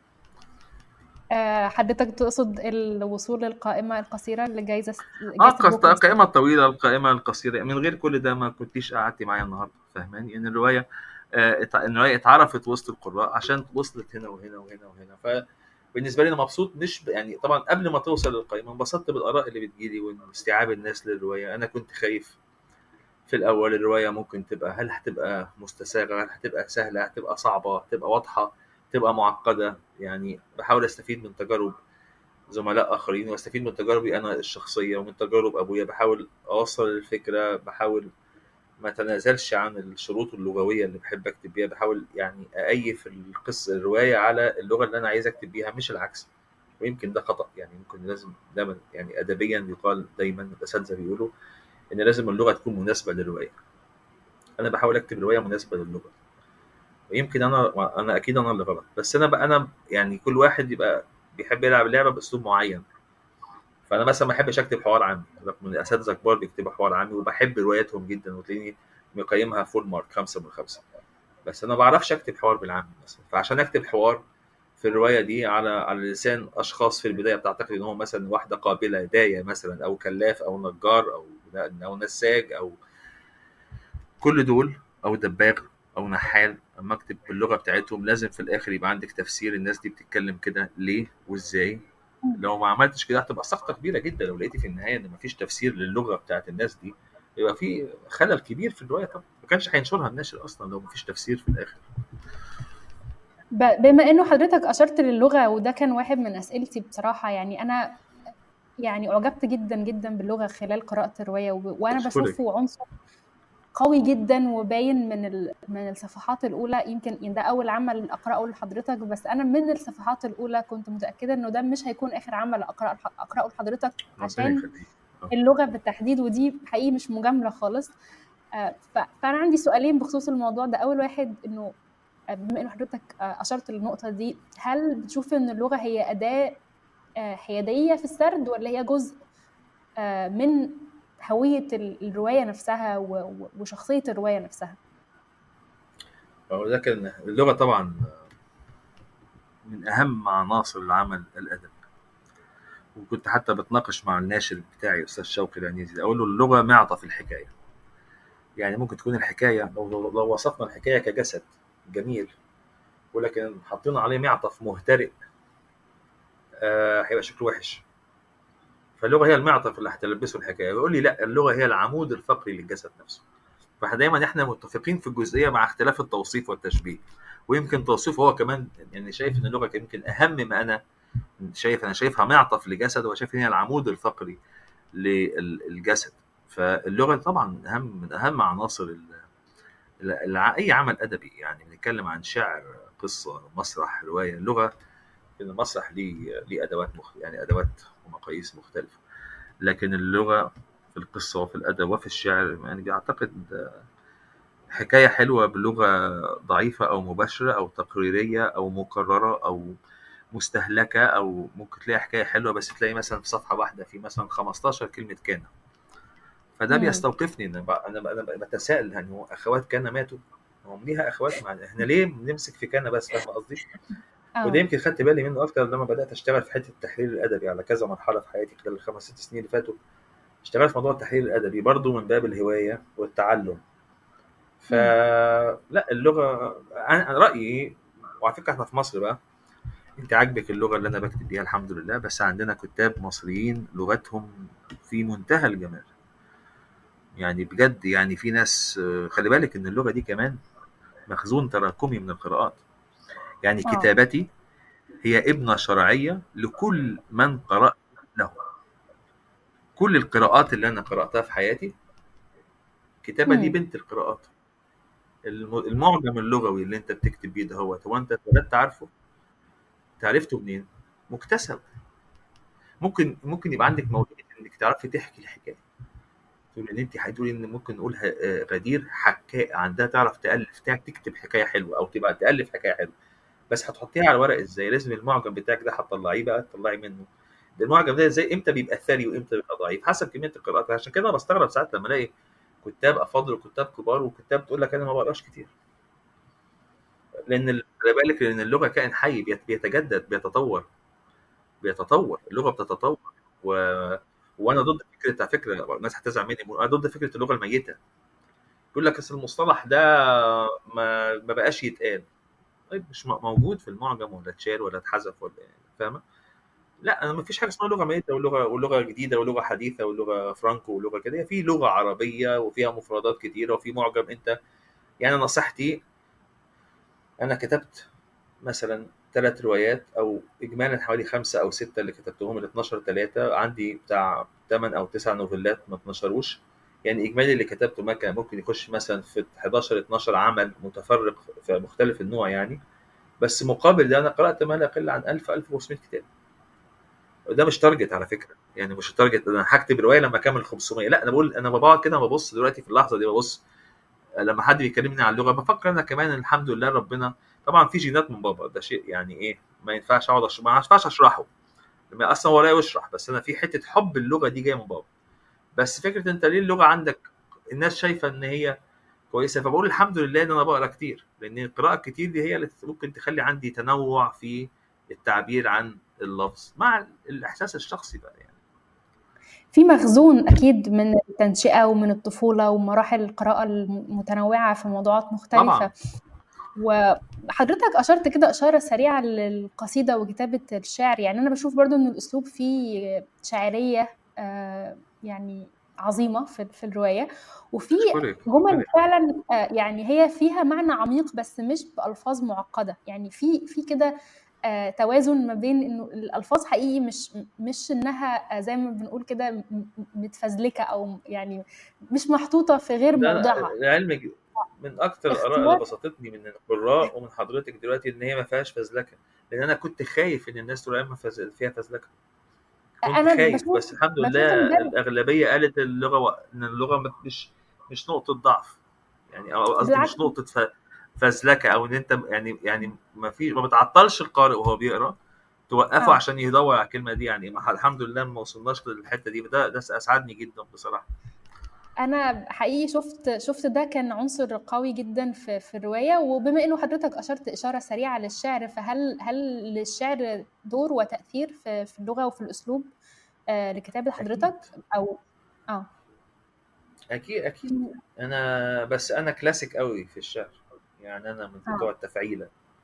آه، حضرتك تقصد الوصول للقائمة القصيرة لجائزة اه جائزة قص- بوكر القائمه الطويله القائمه القصيره من غير كل ده ما كنتيش قعدتي معايا النهارده فاهماني ان الروايه آه ات- الروايه اتعرفت وسط القراء عشان وصلت هنا وهنا وهنا وهنا فبالنسبه لي انا مبسوط مش ب- يعني طبعا قبل ما توصل للقائمه انبسطت بالاراء اللي بتجيلي واستيعاب الناس للروايه انا كنت خايف في الاول الروايه ممكن تبقى هل هتبقى مستساغه هل هتبقى سهله هتبقى صعبه هتبقى واضحه تبقى معقده يعني بحاول استفيد من تجارب زملاء اخرين واستفيد من تجاربي انا الشخصيه ومن تجارب ابويا بحاول اوصل الفكره بحاول ما تنازلش عن الشروط اللغويه اللي بحب اكتب بيها بحاول يعني اأيف القصه الروايه على اللغه اللي انا عايز اكتب بيها مش العكس ويمكن ده خطا يعني ممكن لازم دايما يعني ادبيا يقال دايما الاساتذه بيقولوا ان لازم اللغه تكون مناسبه للروايه انا بحاول اكتب روايه مناسبه للغه ويمكن انا انا اكيد انا اللي غلط بس انا بقى انا يعني كل واحد يبقى بيحب يلعب اللعبه باسلوب معين فانا مثلا ما بحبش اكتب حوار عامي رغم ان اساتذه كبار بيكتبوا حوار عامي وبحب رواياتهم جدا وتلاقيني مقيمها فول مارك خمسة من خمسة بس انا ما بعرفش اكتب حوار بالعامي مثلا فعشان اكتب حوار في الروايه دي على على لسان اشخاص في البدايه بتعتقد ان هو مثلا واحده قابله دايه مثلا او كلاف او نجار او او نساج او كل دول او دباغ او نحال اما اكتب باللغه بتاعتهم لازم في الاخر يبقى عندك تفسير الناس دي بتتكلم كده ليه وازاي لو ما عملتش كده هتبقى سقطه كبيره جدا لو لقيتي في النهايه ان مفيش تفسير للغه بتاعت الناس دي يبقى في خلل كبير في الروايه طبعا ما كانش هينشرها الناشر اصلا لو مفيش تفسير في الاخر بما انه حضرتك اشرت للغه وده كان واحد من اسئلتي بصراحه يعني انا يعني اعجبت جدا جدا باللغه خلال قراءه الروايه وانا بشوفه عنصر قوي جدا وباين من ال... من الصفحات الاولى يمكن يعني ده اول عمل اقراه لحضرتك بس انا من الصفحات الاولى كنت متاكده انه ده مش هيكون اخر عمل اقراه اقراه لحضرتك عشان اللغه بالتحديد ودي حقيقي مش مجامله خالص فانا عندي سؤالين بخصوص الموضوع ده اول واحد انه بما ان حضرتك اشرت للنقطه دي هل بتشوف ان اللغه هي اداه حياديه في السرد ولا هي جزء من هويه الروايه نفسها وشخصيه الروايه نفسها لكن اللغه طبعا من اهم عناصر العمل الادبي وكنت حتى بتناقش مع الناشر بتاعي استاذ شوقي العنيزي اقول له اللغه معطف الحكايه يعني ممكن تكون الحكايه لو لو وصفنا الحكايه كجسد جميل ولكن حطينا عليه معطف مهترئ آه هيبقى شكله وحش فاللغه هي المعطف اللي هتلبسه الحكايه يقول لي لا اللغه هي العمود الفقري للجسد نفسه فدايما احنا متفقين في الجزئيه مع اختلاف التوصيف والتشبيه ويمكن توصيفه هو كمان يعني شايف ان اللغه يمكن اهم ما انا شايف انا شايفها معطف لجسد وشايف ان هي العمود الفقري للجسد فاللغه طبعا اهم من اهم عناصر اي عمل ادبي يعني بنتكلم عن شعر قصه مسرح روايه اللغه المسرح ليه ليه ادوات مخ... يعني ادوات ومقاييس مختلفه لكن اللغه في القصه وفي الادب وفي الشعر يعني اعتقد حكايه حلوه بلغه ضعيفه او مباشره او تقريريه او مكرره او مستهلكه او ممكن تلاقي حكايه حلوه بس تلاقي مثلا في صفحه واحده في مثلا 15 كلمه كان فده مم. بيستوقفني ان انا انا بتساءل يعني هو اخوات كان ماتوا هم ليها اخوات مع احنا ليه بنمسك في كان بس فاهم قصدي؟ وده يمكن خدت بالي منه اكتر لما بدات اشتغل في حته التحليل الادبي على كذا مرحله في حياتي خلال الخمس ست سنين اللي فاتوا اشتغلت في موضوع التحليل الادبي برضه من باب الهوايه والتعلم فلا اللغه انا رايي وعلى فكره احنا في مصر بقى انت عاجبك اللغه اللي انا بكتب بيها الحمد لله بس عندنا كتاب مصريين لغتهم في منتهى الجمال يعني بجد يعني في ناس خلي بالك ان اللغه دي كمان مخزون تراكمي من القراءات يعني أوه. كتابتي هي ابنه شرعيه لكل من قرات له كل القراءات اللي انا قراتها في حياتي الكتابه دي بنت القراءات المعجم اللغوي اللي انت بتكتب بيه ده هو هو انت اتولدت عارفه تعرفته منين مكتسب ممكن ممكن يبقى عندك موهبه انك تعرفي تحكي الحكايه تقول ان انت هتقولي ان ممكن نقول غدير حكاء عندها تعرف تالف تكتب حكايه حلوه او تبقى تالف حكايه حلوه بس هتحطيها على الورق ازاي لازم المعجم بتاعك ده هتطلعيه بقى تطلعي منه ده المعجم ده ازاي امتى بيبقى ثري وامتى بيبقى ضعيف حسب كميه القراءات عشان كده انا بستغرب ساعات لما الاقي كتاب افاضل وكتاب كبار وكتاب تقول لك انا ما بقراش كتير لان خلي بالك لان اللغه كائن حي بيتجدد بيتطور بيتطور اللغه بتتطور و... وانا ضد فكره على فكره الناس هتزعل مني انا ضد فكره اللغه الميته يقول لك اصل المصطلح ده ما, ما بقاش يتقال طيب مش موجود في المعجم ولا اتشال ولا اتحذف ولا فاهمه لا انا ما فيش حاجه اسمها لغه ميته ولغه ولغه جديده ولغه حديثه ولغه فرانكو ولغه كده في لغه عربيه وفيها مفردات كتيره وفي معجم انت يعني نصيحتي انا كتبت مثلا ثلاث روايات او اجمالا حوالي خمسه او سته اللي كتبتهم ال 12 ثلاثه عندي بتاع ثمان او تسع نوفيلات ما اتنشروش يعني اجمالي اللي كتبته ما كان ممكن يخش مثلا في 11 12 عمل متفرق في مختلف النوع يعني بس مقابل ده انا قرات ما لا يقل عن 1000 1500 كتاب وده مش تارجت على فكره يعني مش تارجت انا هكتب روايه لما اكمل 500 لا انا بقول انا بقعد كده ببص دلوقتي في اللحظه دي ببص لما حد بيكلمني عن اللغه بفكر انا كمان الحمد لله ربنا طبعا في جينات من بابا ده شيء يعني ايه ما ينفعش اقعد أشرح ما ينفعش اشرحه لما اصلا ورايا يشرح بس انا في حته حب اللغه دي جايه من بابا بس فكره انت ليه اللغه عندك الناس شايفه ان هي كويسه فبقول الحمد لله ان انا بقرا كتير لان القراءه الكتير دي هي اللي ممكن تخلي عندي تنوع في التعبير عن اللفظ مع الاحساس الشخصي بقى يعني في مخزون اكيد من التنشئه ومن الطفوله ومراحل القراءه المتنوعه في موضوعات مختلفه طبعا وحضرتك اشرت كده اشاره سريعه للقصيده وكتابه الشعر يعني انا بشوف برضو ان الاسلوب فيه شاعريه آه، يعني عظيمه في في الروايه وفي اشكرك جمل اشكرك فعلا آه، يعني هي فيها معنى عميق بس مش بالفاظ معقده يعني في في كده آه، توازن ما بين انه الالفاظ حقيقي مش مش انها آه، زي ما بنقول كده م- م- متفزلكه او يعني مش محطوطه في غير ده موضعها العلم من اكتر الاراء اللي اختيار بسطتني من القراء ومن حضرتك دلوقتي ان هي ما فيهاش فزلكه لان انا كنت خايف ان الناس تقول ما فز- فيها فزلكه كنت انا خايف بشوف بس الحمد بشوف لله ان ده الاغلبيه قالت اللغه و... ان اللغه مش مش نقطه ضعف يعني او قصدي بالعكس مش نقطه ف... فزلكه او ان انت يعني يعني ما في ما بتعطلش القارئ وهو بيقرا توقفه اه عشان يدور على الكلمه دي يعني ما- الحمد لله ما وصلناش للحته دي ده ده اسعدني جدا بصراحه انا حقيقي شفت شفت ده كان عنصر قوي جدا في في الروايه وبما انه حضرتك اشرت اشاره سريعه للشعر فهل هل للشعر دور وتاثير في في اللغه وفي الاسلوب آه لكتابه اكيد حضرتك او اه اكيد اكيد انا بس انا كلاسيك قوي في الشعر يعني انا من بتوع اه التفعيله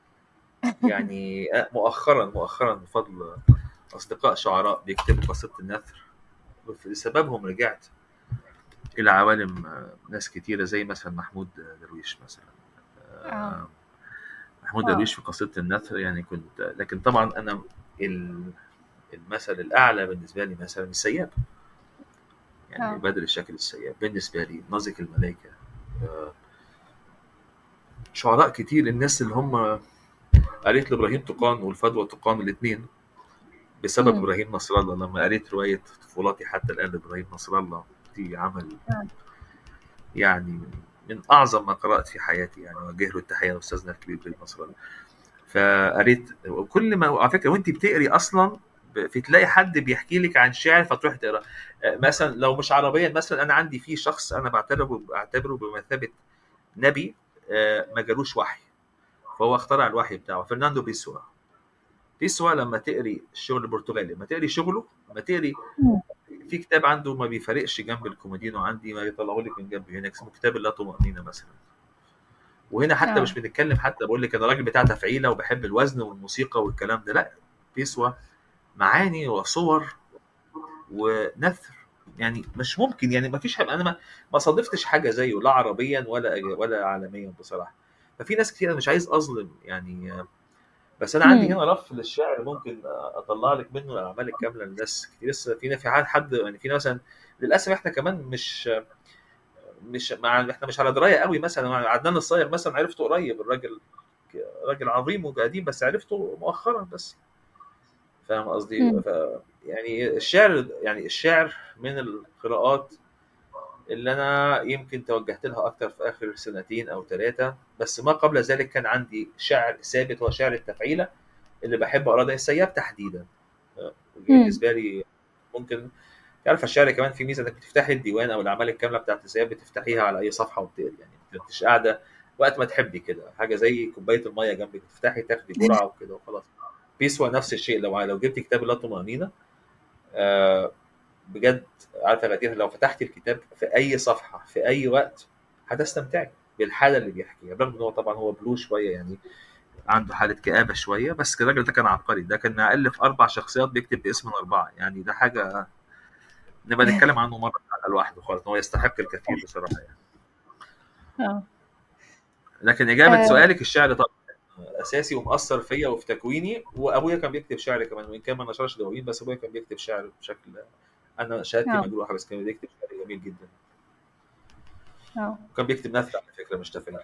يعني مؤخرا مؤخرا بفضل اصدقاء شعراء بيكتبوا قصيده النثر لسببهم رجعت الى عوالم آه، ناس كتيره زي مثلا محمود درويش مثلا اه آه، محمود اه درويش في قصيده النثر يعني كنت لكن طبعا انا ال- المثل الاعلى بالنسبه لي مثلا السياب يعني اه بدر الشاكر السياب بالنسبه لي نازك الملائكه آه، شعراء كتير الناس اللي هم قريت لابراهيم طوقان والفدوى طوقان الاثنين بسبب امم ابراهيم نصر الله لما قريت روايه طفولتي حتى الان لابراهيم نصر الله دي عمل اه يعني من اعظم ما قرات في حياتي يعني وجه له التحيه لاستاذنا الكبير ابراهيم نصر الله فقريت وكل ما على فكره وانت بتقري اصلا ب- في تلاقي حد بيحكي لك عن شعر فتروح تقرا آه، مثلا لو مش عربيا مثلا انا عندي في شخص انا بعتبره بعتبره بمثابه نبي آه، ما جالوش وحي فهو اخترع الوحي بتاعه فرناندو بيسوا بيسوا لما تقري الشغل البرتغالي لما تقري شغله لما تقري مم. في كتاب عنده ما بيفرقش جنب الكومودينو عندي ما يطلعوا لك من جنبه هنا اسمه كتاب لا طمأنينة مثلا وهنا حتى مش اه بنتكلم حتى بقول لك انا راجل بتاع تفعيله وبحب الوزن والموسيقى والكلام ده لا بيسوى معاني وصور ونثر يعني مش ممكن يعني ما فيش انا ما ما صادفتش حاجه زيه لا عربيا ولا ولا عالميا بصراحه ففي ناس كتير انا مش عايز اظلم يعني بس انا عندي مم. هنا رف للشعر ممكن اطلع لك منه الاعمال الكامله للناس كتير لسه فينا في حد يعني في مثلا للاسف احنا كمان مش مش مع احنا مش على درايه قوي مثلا مع عدنان الصايغ مثلا عرفته قريب الراجل راجل عظيم وقديم بس عرفته مؤخرا بس فاهم قصدي مم. ف يعني الشعر يعني الشعر من القراءات اللي انا يمكن توجهت لها اكتر في اخر سنتين او ثلاثه بس ما قبل ذلك كان عندي شعر ثابت هو شعر التفعيله اللي بحب اقراه ده السياب تحديدا مم. بالنسبه لي ممكن تعرف الشعر كمان في ميزه انك بتفتحي الديوان او الاعمال الكامله بتاعت السياب بتفتحيها على اي صفحه وبتقري يعني ما انتش قاعده وقت ما تحبي كده حاجه زي كوبايه الميه جنبك تفتحي تاخدي جرعه وكده وخلاص بيسوى نفس الشيء لو لو جبت كتاب لا طمأنينة آه بجد عارفه يا غدير لو فتحتي الكتاب في اي صفحه في اي وقت هتستمتعي بالحاله اللي بيحكيها رغم ان هو طبعا هو بلو شويه يعني عنده حاله كآبه شويه بس الراجل ده كان عبقري ده كان مألف اربع شخصيات بيكتب باسم اربعه يعني ده حاجه نبقى نتكلم عنه مره على لوحده خالص هو يستحق الكثير بصراحه يعني اه لكن اجابه آه، سؤالك الشعر طبعا اساسي ومأثر فيا وفي تكويني وابويا كان بيكتب شعر كمان وان كان ما نشرش دواوين بس ابويا كان بيكتب شعر بشكل انا شهادتي اه مجروحه بس كان بيكتب شعر جميل جدا اه وكان بيكتب نثر على فكره مش تفعيل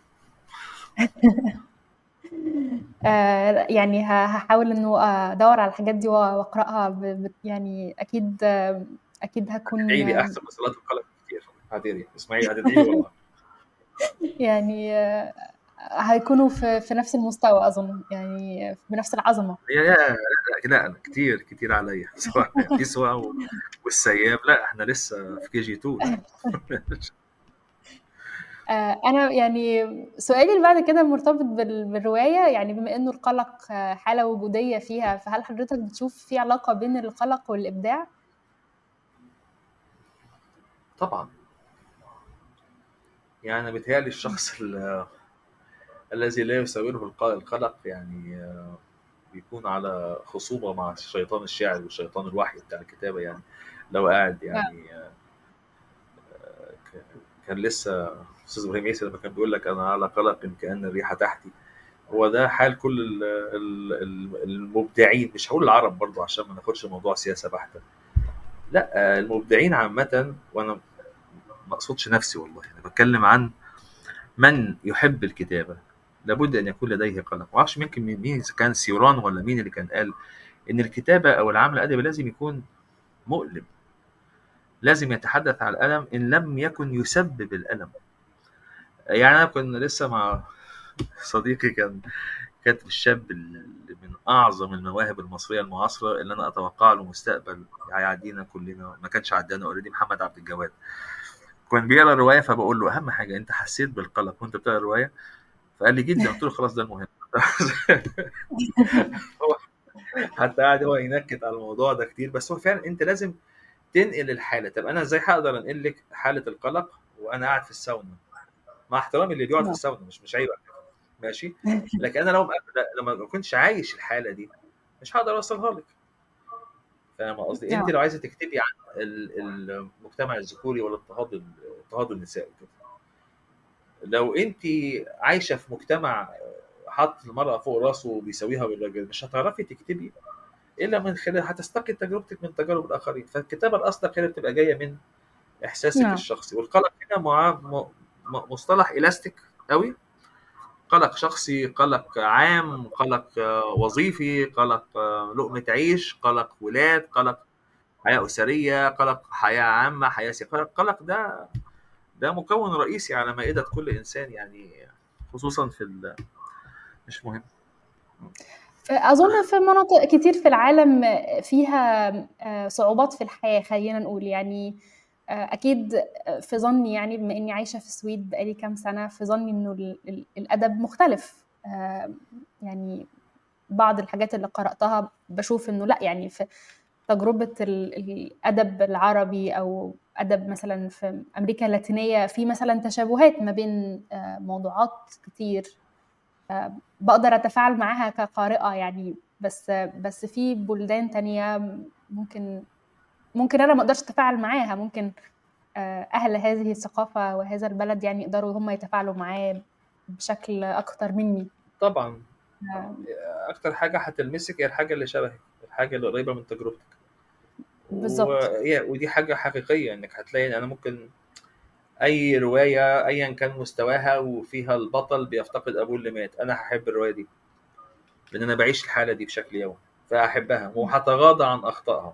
آه، يعني ه- هحاول انه ادور على الحاجات دي واقراها ب- ب- يعني اكيد آه، اكيد هكون هتدعي لي آه، احسن من صلاه القلم كتير هتدعي اسمعي هتدعي لي والله يعني آه، هيكونوا في, في نفس المستوى اظن يعني بنفس العظمه يا يا لا لا, لا كتير كتير عليا سواء في سواء والسياب لا احنا لسه في كي جي 2 آه، انا يعني سؤالي اللي بعد كده مرتبط بالروايه يعني بما انه القلق آه، حاله وجوديه فيها فهل حضرتك بتشوف في علاقه بين القلق والابداع طبعا يعني بيتهيألي الشخص الذي لا يساوره القلق يعني آه، بيكون على خصوبة مع الشيطان الشاعر والشيطان الوحي بتاع الكتابة يعني لو قاعد يعني كان لسه استاذ ابراهيم ياسر لما كان بيقول لك انا على قلق كان الريح تحتي هو ده حال كل المبدعين مش هقول العرب برضو عشان ما ناخدش موضوع سياسه بحته لا المبدعين عامه وانا ما اقصدش نفسي والله انا بتكلم عن من يحب الكتابه لابد ان يكون لديه قلق ما اعرفش يمكن مين اذا كان سيوران ولا مين اللي كان قال ان الكتابه او العمل الادبي لازم يكون مؤلم لازم يتحدث عن الالم ان لم يكن يسبب الالم يعني انا كنا لسه مع صديقي كان كاتب الشاب من اعظم المواهب المصريه المعاصره اللي انا اتوقع له مستقبل هيعدينا كلنا ما كانش عدانا اوريدي محمد عبد الجواد كان بيقرا الروايه فبقول له اهم حاجه انت حسيت بالقلق وانت بتقرا الروايه فقال لي جدا قلت له خلاص ده المهم هو حتى قاعد هو ينكت على الموضوع ده كتير بس هو فعلا انت لازم تنقل الحاله طب انا ازاي هقدر انقل لك حاله القلق وانا قاعد في الساونا مع احترامي اللي بيقعد في الساونا مش مش عيب ماشي لكن انا لو لما ما كنتش عايش الحاله دي مش هقدر اوصلها لك فاهم قصدي انت لو عايزه تكتبي عن المجتمع الذكوري والاضطهاد اضطهاد النساء وكده لو انت عايشه في مجتمع حاطط المراه فوق راسه وبيساويها بالراجل مش هتعرفي تكتبي الا من خلال هتستقي تجربتك من تجارب الاخرين فالكتابه الاصلح هي بتبقى جايه من احساسك نعم. الشخصي والقلق هنا مع مصطلح الاستيك قوي قلق شخصي قلق عام قلق وظيفي قلق لقمه عيش قلق ولاد قلق حياه اسريه قلق حياه عامه حياه سياسيه القلق ده ده مكون رئيسي على مائده كل انسان يعني خصوصا في مش مهم أظن في مناطق كتير في العالم فيها آه، صعوبات في الحياة خلينا نقول يعني آه، أكيد في ظني يعني بما إني عايشة في السويد بقالي كام سنة في ظني إنه الأدب مختلف آه، يعني بعض الحاجات اللي قرأتها بشوف إنه لأ يعني في تجربة الأدب العربي أو أدب مثلا في أمريكا اللاتينية في مثلا تشابهات ما بين موضوعات كتير بقدر اتفاعل معاها كقارئه يعني بس بس في بلدان تانية ممكن ممكن انا ما اقدرش اتفاعل معاها ممكن آه، اهل هذه الثقافه وهذا البلد يعني يقدروا هم يتفاعلوا معاه بشكل اكتر مني طبعا آه. اكتر حاجه هتلمسك هي الحاجه اللي شبهك الحاجه اللي قريبه من تجربتك بالظبط و... ودي حاجه حقيقيه انك هتلاقي انا ممكن اي روايه ايا كان مستواها وفيها البطل بيفتقد ابوه اللي مات انا هحب الروايه دي لان انا بعيش الحاله دي بشكل يومي فاحبها وهتغاضى عن اخطائها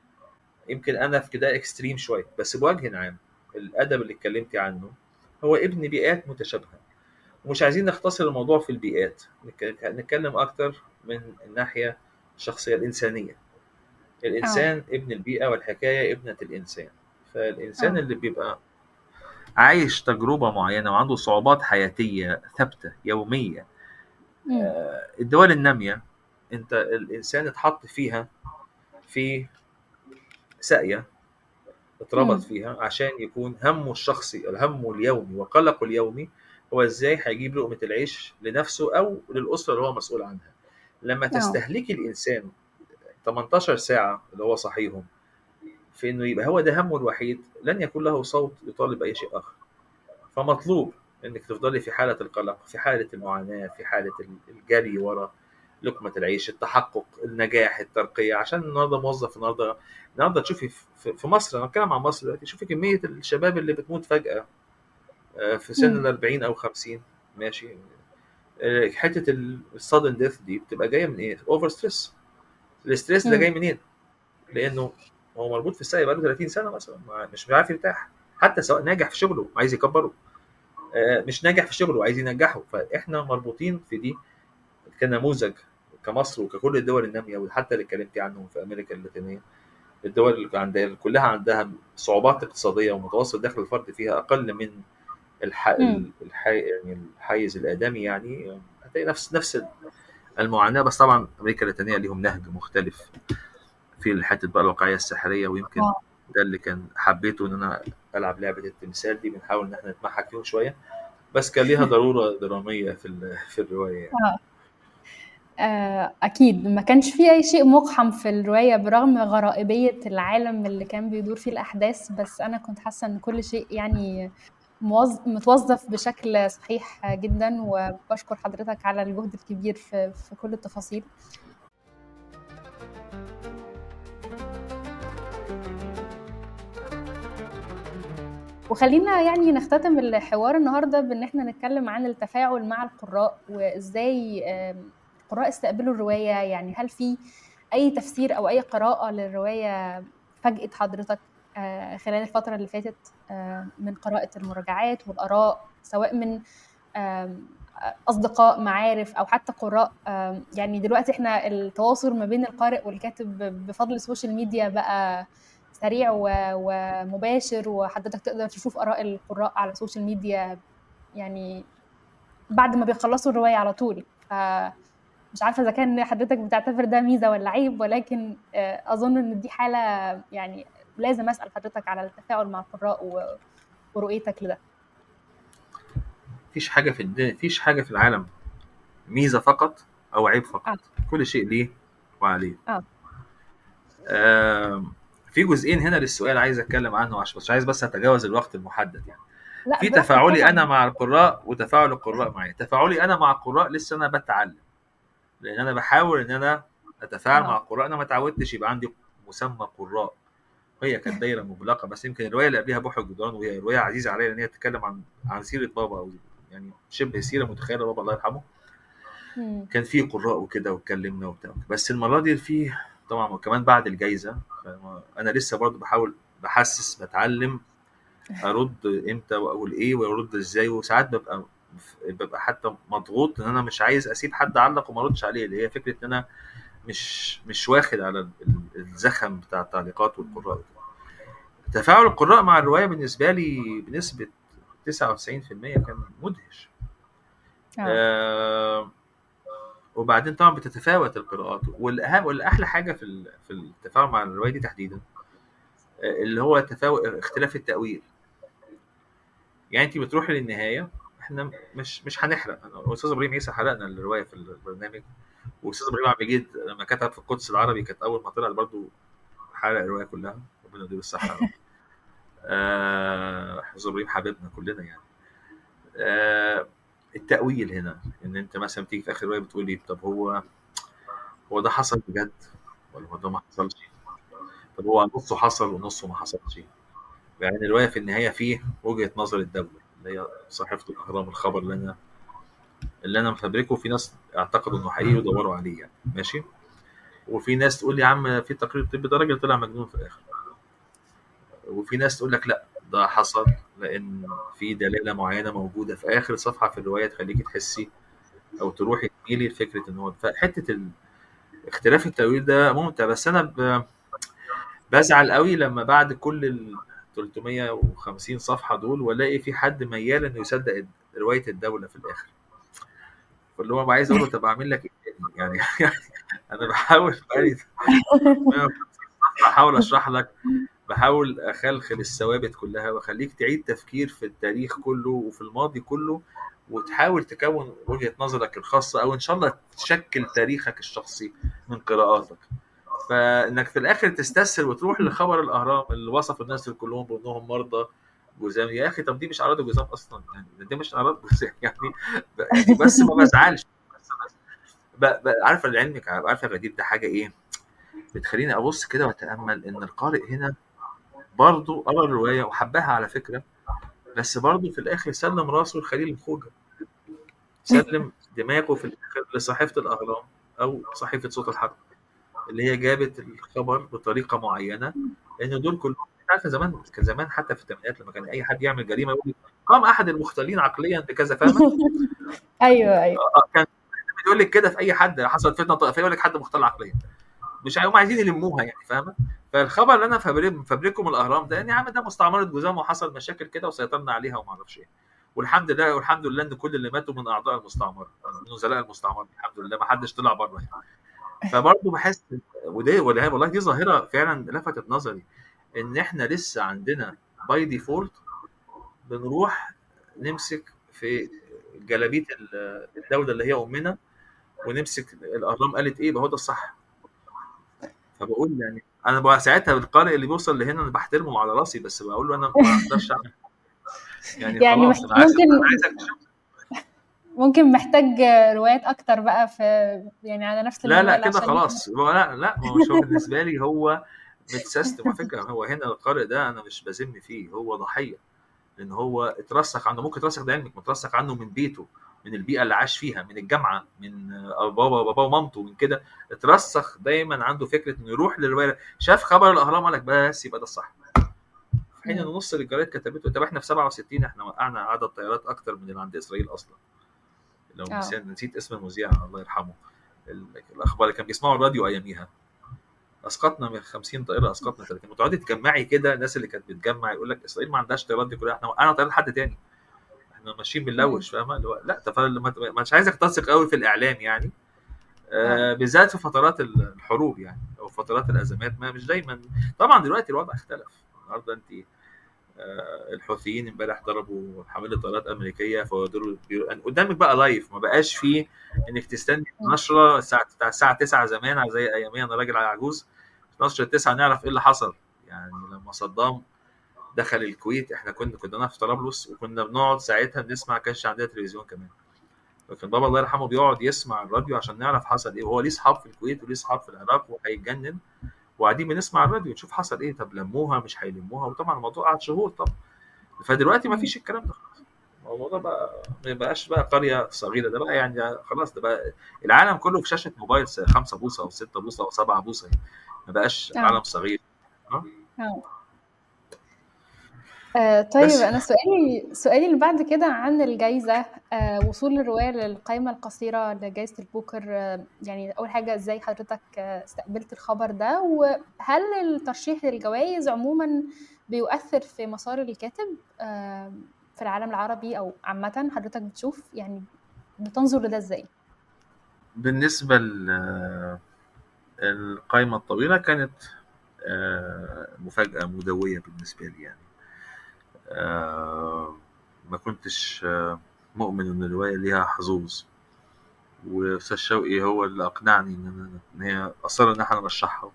يمكن انا في كده اكستريم شويه بس بوجه عام الادب اللي اتكلمتي عنه هو ابن بيئات متشابهه ومش عايزين نختصر الموضوع في البيئات نتكلم اكتر من الناحيه الشخصيه الانسانيه الانسان أوه. ابن البيئه والحكايه ابنه الانسان فالانسان أوه. اللي بيبقى عايش تجربة معينة وعنده صعوبات حياتية ثابتة يومية آه الدول النامية انت الانسان اتحط فيها في ساقية اتربط فيها عشان يكون همه الشخصي همه اليومي وقلقه اليومي هو ازاي هيجيب لقمة العيش لنفسه او للأسرة اللي هو مسؤول عنها لما نعم. تستهلكي الانسان 18 ساعة اللي هو صحيهم في انه يبقى هو ده همه الوحيد لن يكون له صوت يطالب باي شيء اخر فمطلوب انك تفضلي في حاله القلق في حاله المعاناه في حاله الجري ورا لقمه العيش التحقق النجاح الترقيه عشان النهارده موظف النهارده النهارده تشوفي في مصر انا بتكلم عن مصر دلوقتي شوفي كميه الشباب اللي بتموت فجاه آه، في سن ال 40 او 50 ماشي آه، حته السادن ديث دي بتبقى جايه من ايه؟ اوفر ستريس الاستريس ده جاي منين؟ لانه هو مربوط في الساقية بقاله 30 سنه مثلا مش عارف يرتاح حتى سواء ناجح في شغله عايز يكبره آه، مش ناجح في شغله وعايز ينجحه فاحنا مربوطين في دي كنموذج كمصر وككل الدول الناميه وحتى اللي اتكلمتي عنهم في امريكا اللاتينيه الدول اللي عندها كلها عندها صعوبات اقتصاديه ومتوسط دخل الفرد فيها اقل من الح... مم. الحي... يعني الحيز الادمي يعني هتلاقي نفس نفس المعاناه بس طبعا امريكا اللاتينيه ليهم نهج مختلف في حته بقى الواقعيه السحريه ويمكن اه ده اللي كان حبيته ان انا العب لعبه التمثال دي بنحاول ان احنا نتمحك فيهم شويه بس كان ليها ضروره دراميه في ال- في الروايه يعني. اه آه، أكيد ما كانش فيه أي شيء مقحم في الرواية برغم غرائبية العالم اللي كان بيدور فيه الأحداث بس أنا كنت حاسة إن كل شيء يعني موظ... متوظف بشكل صحيح جدا وبشكر حضرتك على الجهد الكبير في, في كل التفاصيل وخلينا يعني نختتم الحوار النهارده بان احنا نتكلم عن التفاعل مع القراء وازاي آم، القراء استقبلوا الروايه يعني هل في اي تفسير او اي قراءه للروايه فاجأت حضرتك آه، خلال الفتره اللي فاتت آه، من قراءه المراجعات والاراء سواء من آم، اصدقاء معارف او حتى قراء آم، يعني دلوقتي احنا التواصل ما بين القارئ والكاتب بفضل السوشيال ميديا بقى سريع و- ومباشر وحضرتك تقدر تشوف آراء القراء على السوشيال ميديا يعني بعد ما بيخلصوا الرواية على طول فمش عارفة إذا كان حضرتك بتعتبر ده ميزة ولا عيب ولكن آه، أظن إن دي حالة يعني لازم أسأل حضرتك على التفاعل مع القراء و- ورؤيتك لده مفيش حاجه في الدنيا مفيش حاجه في العالم ميزه فقط او عيب فقط آه. كل شيء ليه وعليه آه. آم، في جزئين هنا للسؤال عايز اتكلم عنه عشان مش عايز بس اتجاوز الوقت المحدد يعني لا في براحتك تفاعلي طبعاً. انا مع القراء وتفاعل القراء معي تفاعلي انا مع القراء لسه انا بتعلم لان انا بحاول ان انا اتفاعل آه. مع القراء انا ما اتعودتش يبقى عندي مسمى قراء هي كانت دايره مغلقه بس يمكن الروايه اللي قبلها بحر الجدران وهي روايه عزيزه عليا لان هي بتتكلم عن عن سيره بابا او يعني شبه سيره متخيله بابا الله يرحمه مم. كان في قراء وكده واتكلمنا وبتاع بس المره دي في طبعا وكمان بعد الجائزه انا لسه برضه بحاول بحسس بتعلم ارد امتى واقول ايه وارد ازاي وساعات ببقى ببقى حتى مضغوط ان انا مش عايز اسيب حد علق وما اردش عليه اللي هي فكره ان انا مش مش واخد على ال- ال- الزخم بتاع التعليقات والقراء تفاعل القراء مع الروايه بالنسبه لي بنسبه 99% كان مدهش آه. آه وبعدين طبعا بتتفاوت القراءات والاهم والاحلى حاجه في ال- في التفاعل مع الروايه دي تحديدا آه، اللي هو تفاوت اختلاف التاويل يعني انت بتروحي للنهايه احنا مش مش هنحرق انا والاستاذ ابراهيم عيسى حرقنا الروايه في البرنامج والاستاذ ابراهيم عبد المجيد لما كتب في القدس العربي كانت اول ما طلع برضه حرق الروايه كلها ربنا يديله الصحه آه، استاذ ابراهيم حبيبنا كلنا يعني آه، التأويل هنا ان انت مثلا تيجي في اخر روايه بتقولي طب هو هو ده حصل بجد ولا هو ده ما حصلش طب هو نصه حصل ونصه ما حصلش يعني الروايه في النهايه فيه وجهه نظر الدوله اللي هي صحيفه الاهرام الخبر اللي انا اللي انا مفبركه في ناس اعتقدوا انه حقيقي ودوروا عليه يعني ماشي وفي ناس تقول لي يا عم في تقرير طبي ده راجل طلع مجنون في الاخر وفي ناس تقول لك لا ده حصل لان في دلاله معينه موجوده في اخر صفحه في الروايه تخليكي تحسي او تروحي تميلي لفكره ان هو فحته ال... اختلاف التأويل ده ممتع بس انا ب... بزعل قوي لما بعد كل ال 350 صفحه دول والاقي في حد ميال انه يصدق روايه الدوله في الاخر فاللي هو عايز اقول له طب اعمل لك ايه يعني يعني انا بحاول بقالي 150 صفحه احاول اشرح لك بحاول اخلخل الثوابت كلها واخليك تعيد تفكير في التاريخ كله وفي الماضي كله وتحاول تكون وجهه نظرك الخاصه او ان شاء الله تشكل تاريخك الشخصي من قراءاتك فانك في الاخر تستسهل وتروح لخبر الاهرام اللي وصف الناس دول كلهم بانهم مرضى جزام يا اخي طب دي مش اعراض الجزام اصلا يعني دي مش اعراض جزام يعني, يعني بس ما بزعلش ب... ب... عارفه لعلمك عارفه غدير ده حاجه ايه بتخليني ابص كده واتامل ان القارئ هنا برضه قرا الروايه وحبها على فكره بس برضه في الاخر سلم راسه لخليل الخوجه سلم دماغه في الاخر لصحيفه الاهرام او صحيفه صوت الحرب اللي هي جابت الخبر بطريقه معينه ان دول كلهم عارفه زمان كان زمان حتى في الثمانينات لما كان اي حد يعمل جريمه يقول قام احد المختلين عقليا بكذا فاهمه ايوه ايوه كان يقول لك كده في اي حد حصلت فتنه طائفيه يقول لك حد مختل عقليا مش هم عايزين يلموها يعني فاهمه فالخبر اللي انا فابريكه من الاهرام ده ان يا عم ده مستعمره جزام وحصل مشاكل كده وسيطرنا عليها وما اعرفش ايه والحمد لله والحمد لله ان كل اللي ماتوا من اعضاء المستعمره من نزلاء المستعمره الحمد لله ما حدش طلع بره يعني فبرضه بحس وده والله دي ظاهره فعلا لفتت نظري ان احنا لسه عندنا باي ديفولت بنروح نمسك في جلابيه الدوله اللي هي امنا ونمسك الاهرام قالت ايه هو ده الصح فبقول يعني انا بقى ساعتها القارئ اللي بيوصل لهنا انا بحترمه على راسي بس بقول له انا ما اقدرش اعمل يعني, يعني خلاص انا ممكن ممكن محتاج روايات اكتر بقى في يعني على نفس لا لا كده خلاص لا لا ما هو بالنسبه لي هو متسيستم على فكره هو هنا القارئ ده انا مش بذم فيه هو ضحيه لان هو اترسخ عنه ممكن يترسخ ده علمك مترسخ عنه من بيته من البيئه اللي عاش فيها من الجامعه من بابا بابا ومامته من كده اترسخ دايما عنده فكره انه يروح للروايه شاف خبر الاهرام قال لك بس يبقى ده الصح في حين ان نص الرجالات كتبته طب احنا في 67 احنا وقعنا عدد طيارات اكتر من اللي عند اسرائيل اصلا لو نسيت اسم المذيع الله يرحمه الاخبار اللي كان بيسمعوا الراديو اياميها اسقطنا من 50 طائره اسقطنا 30 وتقعدي تجمعي كده الناس اللي كانت بتجمع يقول لك اسرائيل ما عندهاش طيارات دي كلها احنا وقعنا طيارات حد تاني احنا ماشيين بنلوش فاهمه اللي هو لا طب مش عايزك تثق قوي في الاعلام يعني آه بالذات في فترات الحروب يعني او فترات الازمات ما مش دايما طبعا دلوقتي الوضع اختلف النهارده انت آه الحوثيين امبارح ضربوا حامله طيارات امريكيه فودروا يعني قدامك بقى لايف ما بقاش فيه انك تستني نشره الساعه الساعه 9 زمان زي اياميا انا راجل عجوز نشره 9 نعرف ايه اللي حصل يعني لما صدام دخل الكويت احنا كنا كنا في طرابلس وكنا بنقعد ساعتها بنسمع كانش عندنا تلفزيون كمان لكن بابا الله يرحمه بيقعد يسمع الراديو عشان نعرف حصل ايه وهو ليه اصحاب في الكويت وليه اصحاب في العراق وهيتجنن وقاعدين بنسمع الراديو نشوف حصل ايه طب لموها مش هيلموها وطبعا الموضوع قعد شهور طب فدلوقتي ما فيش الكلام ده الموضوع بقى ما بقاش بقى قريه صغيره ده بقى يعني خلاص ده بقى العالم كله في شاشه موبايل 5 بوصه او 6 بوصه او 7 بوصه يعني ما بقاش عالم صغير اه آه طيب بس. انا سؤالي سؤالي اللي بعد كده عن الجائزه آه وصول الروايه للقائمه القصيره لجائزه البوكر آه يعني اول حاجه ازاي حضرتك استقبلت الخبر ده وهل الترشيح للجوائز عموما بيؤثر في مسار الكاتب في العالم العربي او عامه حضرتك بتشوف يعني بتنظر لده ازاي بالنسبه للقائمه الطويله كانت مفاجاه مدويه بالنسبه لي يعني آه ما كنتش آه مؤمن ان الروايه ليها حظوظ واستاذ شوقي هو اللي اقنعني ان ان هي اصر ان احنا نرشحها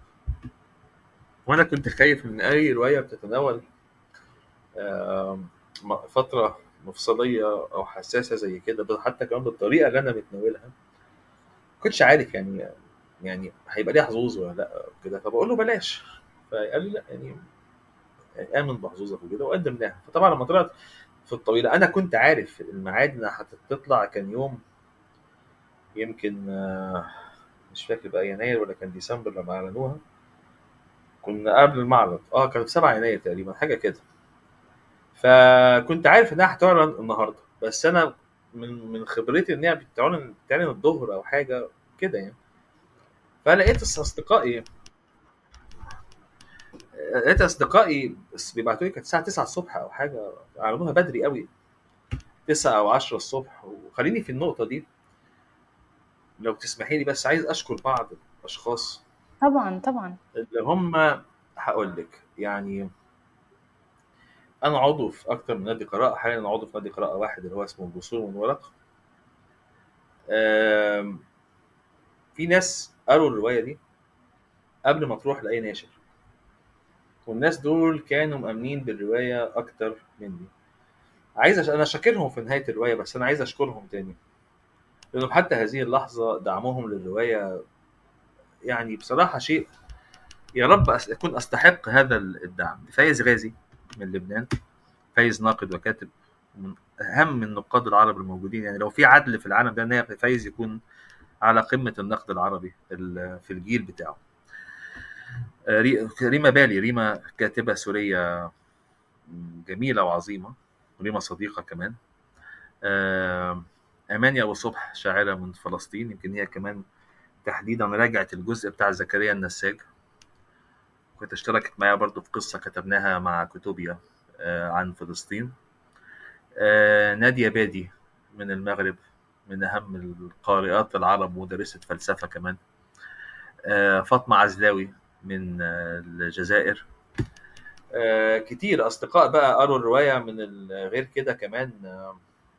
وانا كنت خايف من اي روايه بتتناول آه فتره مفصليه او حساسه زي كده حتى كمان بالطريقه اللي انا متناولها كنتش عارف يعني يعني هيبقى ليها حظوظ ولا لا كده فبقول له بلاش فقال لي لا يعني امن بحظوظك وكده وقدمناها فطبعا لما طلعت في الطويله انا كنت عارف الميعاد انها هتطلع كان يوم يمكن مش فاكر بقى يناير ولا كان ديسمبر لما اعلنوها كنا قبل المعرض اه كان في 7 يناير تقريبا حاجه كده فكنت عارف انها هتعلن النهارده بس انا من من خبرتي ان هي بتعلن بتعلن الظهر او حاجه كده يعني فلقيت اصدقائي لقيت اصدقائي بيبعتوا لي كانت الساعه 9 الصبح او حاجه اعلنوها بدري قوي 9 او 10 الصبح وخليني في النقطه دي لو تسمحي لي بس عايز اشكر بعض الاشخاص طبعا طبعا اللي هم هقول لك يعني انا عضو في اكتر من نادي قراءه حاليا عضو في نادي قراءه واحد اللي هو اسمه البصور من ورق في ناس قروا الروايه دي قبل ما تروح لاي ناشر والناس دول كانوا مأمنين بالرواية أكتر مني عايز أش... أنا شاكرهم في نهاية الرواية بس أنا عايز أشكرهم تاني لأنهم حتى هذه اللحظة دعمهم للرواية يعني بصراحة شيء يا رب أكون أستحق هذا الدعم فايز غازي من لبنان فايز ناقد وكاتب من أهم النقاد العرب الموجودين يعني لو في عدل في العالم ده إن فايز يكون على قمة النقد العربي في الجيل بتاعه آه، ري- ريما بالي ريما كاتبة سورية جميلة وعظيمة ريما صديقة كمان آه، أماني أبو صبح شاعرة من فلسطين يمكن هي كمان تحديدا راجعت الجزء بتاع زكريا النساج كنت اشتركت معايا برضو في قصة كتبناها مع كتوبيا آه، عن فلسطين آه، نادية بادي من المغرب من أهم القارئات العرب مدرسة فلسفة كمان آه، فاطمة عزلاوي من آه، الجزائر آه، كتير أصدقاء بقى قروا الرواية من ال- غير كده كمان آه،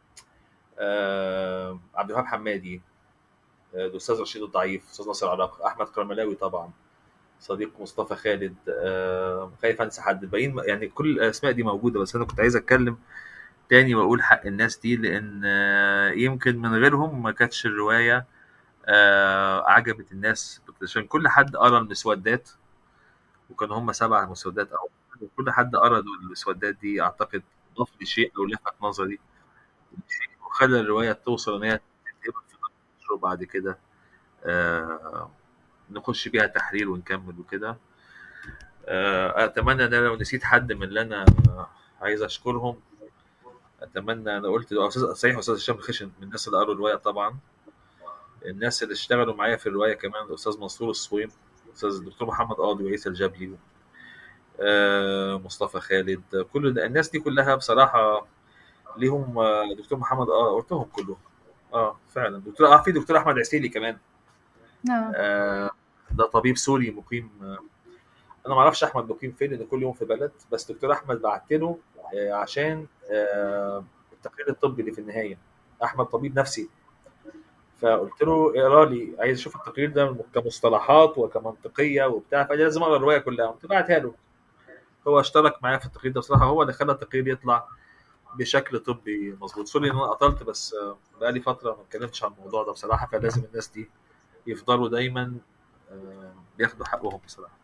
آه، عبد الوهاب حمادي آه، الأستاذ رشيد الضعيف أستاذ ناصر عراق أحمد كرملاوي طبعا صديق مصطفى خالد آه، خايف أنسى حد الباقيين يعني كل الأسماء دي موجودة بس أنا كنت عايز أتكلم تاني وأقول حق الناس دي لأن آه، يمكن من غيرهم ما كانتش الرواية آه، عجبت الناس عشان كل حد قرا المسودات وكانوا هم سبع مسودات أو كل حد قرا دول المسودات دي أعتقد ضاف لي شيء أو لفت نظري وخلى الرواية توصل إن هي تتقبل في النشر وبعد كده آه، نخش بيها تحرير ونكمل وكده آه، أتمنى إن أنا لو نسيت حد من اللي أنا عايز أشكرهم أتمنى أنا قلت أستاذ صحيح أستاذ هشام خشن من الناس اللي قروا الرواية طبعا الناس اللي اشتغلوا معايا في الرواية كمان الأستاذ منصور الصويم الأستاذ الدكتور محمد قاضي وعيسى الجبلي آه، مصطفى خالد كل ده الناس دي كلها بصراحة ليهم آه، دكتور محمد اه قلتهم كلهم اه فعلا دكتور اه في دكتور احمد عسيلي كمان نعم آه ده طبيب سوري مقيم آه انا ما اعرفش احمد مقيم فين لان كل يوم في بلد بس دكتور احمد بعت له آه عشان آه التقرير الطبي اللي في النهايه احمد طبيب نفسي فقلت له اقرا لي عايز اشوف التقرير ده كمصطلحات وكمنطقيه وبتاع فقال لي لازم اقرا الروايه كلها قمت بعتها له هو اشترك معايا في التقرير ده بصراحه هو اللي خلى التقرير يطلع بشكل طبي مظبوط سوري ان انا قطلت بس آه، بقالي فتره ما اتكلمتش عن الموضوع ده بصراحه فلازم الناس دي يفضلوا دايما آه، بياخدوا حقهم بصراحه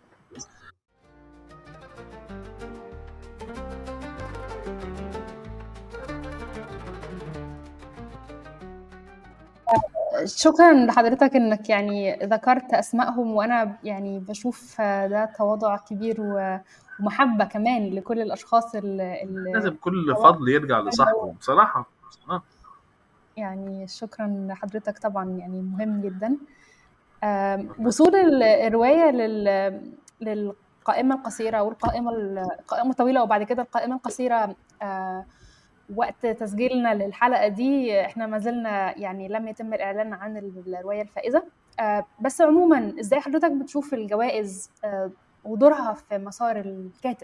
شكرا لحضرتك انك يعني ذكرت اسمائهم وانا يعني بشوف ده تواضع كبير و- ومحبة كمان لكل الاشخاص اللي لازم كل فضل يرجع لصاحبه بصراحه آه. يعني شكرا لحضرتك طبعا يعني مهم جدا آم، وصول ال- الرواية لل للقائمة القصيرة والقائمة ال- القائمة الطويلة وبعد كده القائمة القصيرة آه، وقت تسجيلنا للحلقة دي احنا ما زلنا يعني لم يتم الإعلان عن الرواية الفائزة آه، بس عموما ازاي حضرتك بتشوف الجوائز آه، ودورها في مسار الكاتب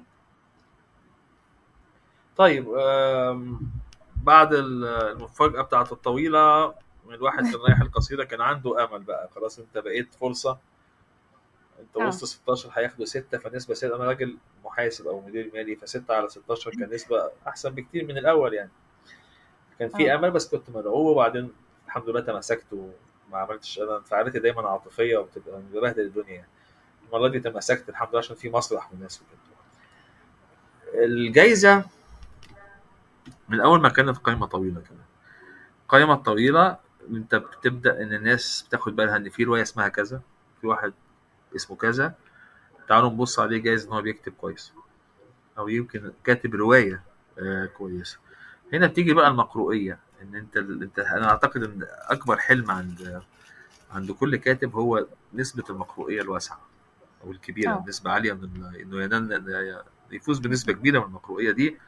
طيب آم، بعد ال- المفاجاه بتاعت الطويله الواحد كان رايح القصيده كان عنده امل بقى خلاص انت بقيت فرصه انت آه. وسط 16 هياخدوا 6 فنسبه 6 انا راجل محاسب او مدير مالي ف6 على 16 كان نسبه احسن بكتير من الاول يعني كان في آه. امل بس كنت مدعو وبعدين الحمد لله تمسكت وما عملتش انا انفعالاتي دايما عاطفيه وبتبقى ببهدل الدنيا يعني المره دي تمسكت الحمد لله عشان في مسرح والناس وكده الجايزه من اول ما كانت قائمه طويله كمان قائمه طويله انت بتبدا ان الناس بتاخد بالها ان في روايه اسمها كذا في واحد اسمه كذا تعالوا نبص عليه جايز ان هو بيكتب كويس او يمكن كاتب روايه آه كويسه هنا بتيجي بقى المقروئيه ان انت انت انا اعتقد ان اكبر حلم عند عند كل كاتب هو نسبه المقروئيه الواسعه او الكبيره آه. نسبه عاليه من ال- انه ينال يفوز بنسبه كبيره من المقروئيه دي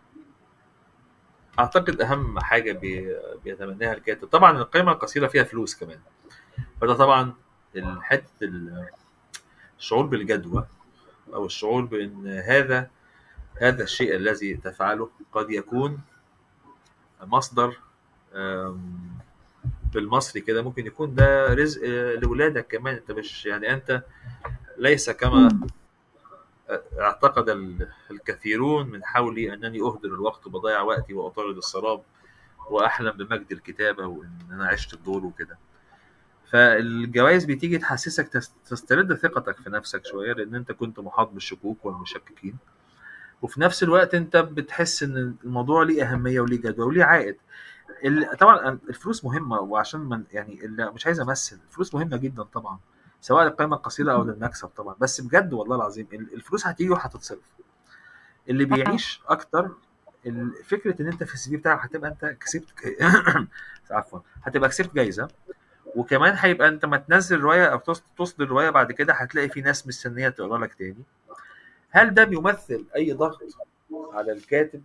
اعتقد اهم حاجه بي- بيتمناها الكاتب طبعا القيمه القصيره فيها فلوس كمان فده طبعا الحته ال- الشعور بالجدوى او الشعور بان هذا هذا الشيء الذي تفعله قد يكون مصدر آم، بالمصري كده ممكن يكون ده رزق آه، لاولادك كمان انت مش يعني انت ليس كما اعتقد ال- الكثيرون من حولي انني اهدر الوقت وبضيع وقتي واطارد السراب واحلم بمجد الكتابه وان انا عشت الدور وكده فالجوائز بتيجي تحسسك تس- تسترد ثقتك في نفسك شويه لان انت كنت محاط بالشكوك والمشككين وفي نفس الوقت انت بتحس ان الموضوع ليه اهميه وليه جدوى وليه عائد ال- طبعا الفلوس مهمه وعشان من يعني اللي مش عايز امثل الفلوس مهمه جدا طبعا سواء للقائمه القصيره او للمكسب طبعا بس بجد والله العظيم الفلوس هتيجي وهتتصرف اللي بيعيش اكتر فكره ان انت في السي في بتاعك هتبقى انت كسبت عفوا هتبقى كسبت جايزه وكمان هيبقى انت ما تنزل روايه او تصدر روايه بعد كده هتلاقي في ناس مستنيه تقرا لك تاني هل ده بيمثل اي ضغط على الكاتب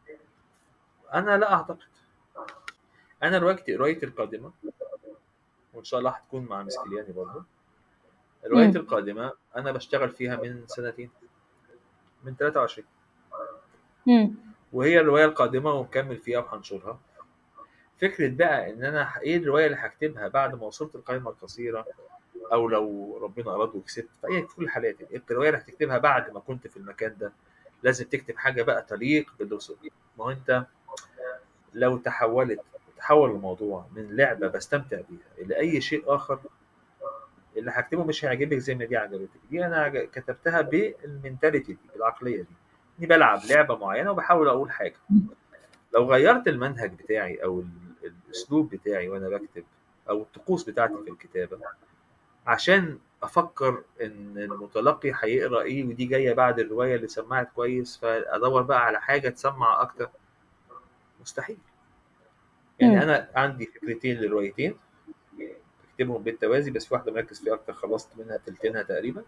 انا لا اعتقد انا روايتي روايتي القادمه وان شاء الله هتكون مع مسكلياني برضه روايتي القادمه انا بشتغل فيها من سنتين من 23 مم. وهي الروايه القادمه ومكمل فيها وهنشرها فكره بقى ان انا ايه الروايه اللي هكتبها بعد ما وصلت القائمه القصيره او لو ربنا اراد وكسبت في اي كل الحالات يعني الروايه اللي هتكتبها بعد ما كنت في المكان ده لازم تكتب حاجه بقى تليق بالرسل ما هو انت لو تحولت تحول الموضوع من لعبه بستمتع بيها الى اي شيء اخر اللي هكتبه مش هيعجبك زي ما دي عجبتك دي انا كتبتها بالمنتاليتي دي بالعقليه دي اني بلعب لعبه معينه وبحاول اقول حاجه لو غيرت المنهج بتاعي او الاسلوب بتاعي وانا بكتب او الطقوس بتاعتي في الكتابه عشان افكر ان المتلقي هيقرا ايه ودي جايه بعد الروايه اللي سمعت كويس فادور بقى على حاجه تسمع اكتر مستحيل يعني م. انا عندي فكرتين للروايتين بكتبهم بالتوازي بس في واحده مركز فيها اكتر خلصت منها تلتينها تقريبا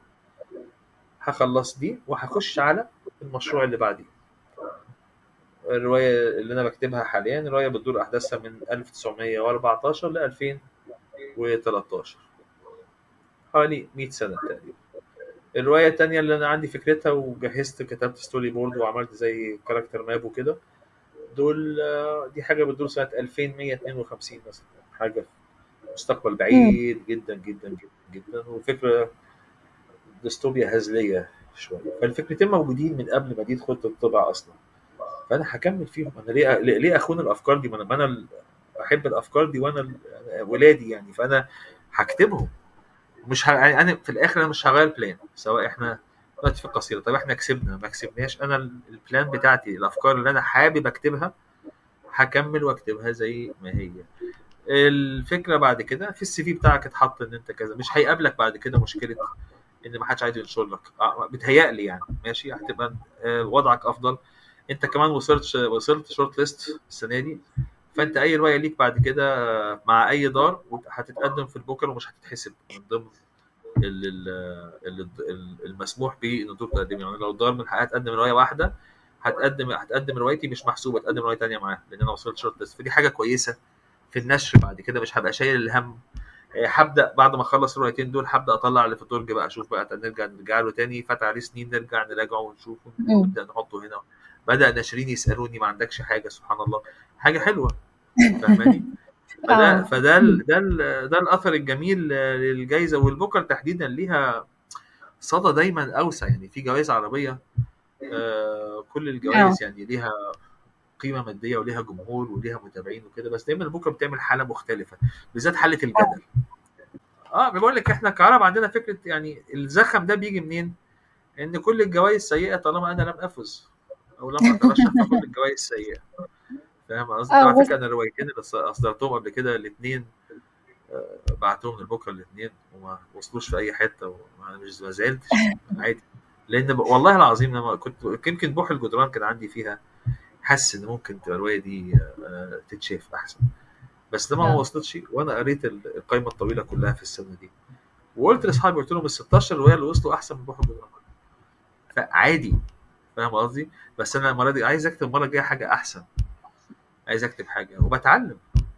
هخلص دي وهخش على المشروع اللي بعديه الروايه اللي انا بكتبها حاليا روايه بتدور احداثها من 1914 ل 2013 حوالي 100 سنه تقريبا الروايه الثانيه اللي انا عندي فكرتها وجهزت كتبت ستوري بورد وعملت زي كاركتر ماب وكده دول دي حاجه بتدور سنه 2152 مثلا حاجه مستقبل بعيد جدا جدا جدا جدا وفكره ديستوبيا هزليه شويه فالفكرتين موجودين من قبل ما دي تدخل تطبع اصلا فانا هكمل فيهم انا ليه ليه اخون الافكار دي ما انا انا بحب الافكار دي وانا ولادي يعني فانا هكتبهم مش ه... يعني انا في الاخر انا مش هغير بلان سواء احنا دلوقتي في القصيره طب احنا كسبنا ما كسبناش انا البلان بتاعتي الافكار اللي انا حابب اكتبها هكمل واكتبها زي ما هي الفكره بعد كده في السي في بتاعك اتحط ان انت كذا مش هيقابلك بعد كده مشكله ان ما حدش عايز ينشر لك بتهيألي يعني ماشي هتبقى وضعك افضل انت كمان وصلت وصلت شورت ليست السنه دي فانت اي روايه ليك بعد كده مع اي دار هتتقدم في البوكر ومش هتتحسب من ضمن المسموح به ان الدور تقدم يعني لو دار من حقها تقدم روايه واحده هتقدم هتقدم روايتي مش محسوبه تقدم روايه ثانيه معاها لان انا وصلت شورت ليست فدي حاجه كويسه في النشر بعد كده مش هبقى شايل الهم هبدا بعد ما اخلص الروايتين دول هبدا اطلع اللي في الدرج بقى اشوف بقى نرجع نرجع له تاني فات عليه سنين نرجع نراجعه ونشوفه ونبدا نحطه هنا بدا ناشرين يسالوني ما عندكش حاجه سبحان الله حاجه حلوه فاهماني فده فده ال ده ال ده الاثر الجميل للجائزه والبوكر تحديدا ليها صدى دايما اوسع يعني في جوائز عربيه آه كل الجوائز يعني ليها قيمه ماديه وليها جمهور وليها متابعين وكده بس دايما البوكر بتعمل حاله مختلفه بالذات حاله الجدل اه بقول لك احنا كعرب عندنا فكره يعني الزخم ده بيجي منين؟ ان كل الجوائز سيئه طالما انا لم افز او لم اترشح في كل الجوائز السيئه فاهم قصدي؟ على فكره انا الروايتين اللي اصدرتهم قبل كده الاثنين بعتهم للبكره الاثنين وما وصلوش في اي حته وانا مش ما زعلتش عادي لان والله العظيم لما كنت يمكن بوح الجدران كان عندي فيها حاسس ان ممكن تبقى الروايه دي تتشاف احسن بس لما ما وصلتش وانا قريت القائمه الطويله كلها في السنه دي وقلت لاصحابي قلت لهم ال 16 روايه اللي وصلوا احسن من بوح الجدران فعادي فاهم قصدي؟ بس انا المره دي عايز اكتب المره الجايه حاجه احسن عايز اكتب حاجه وبتعلم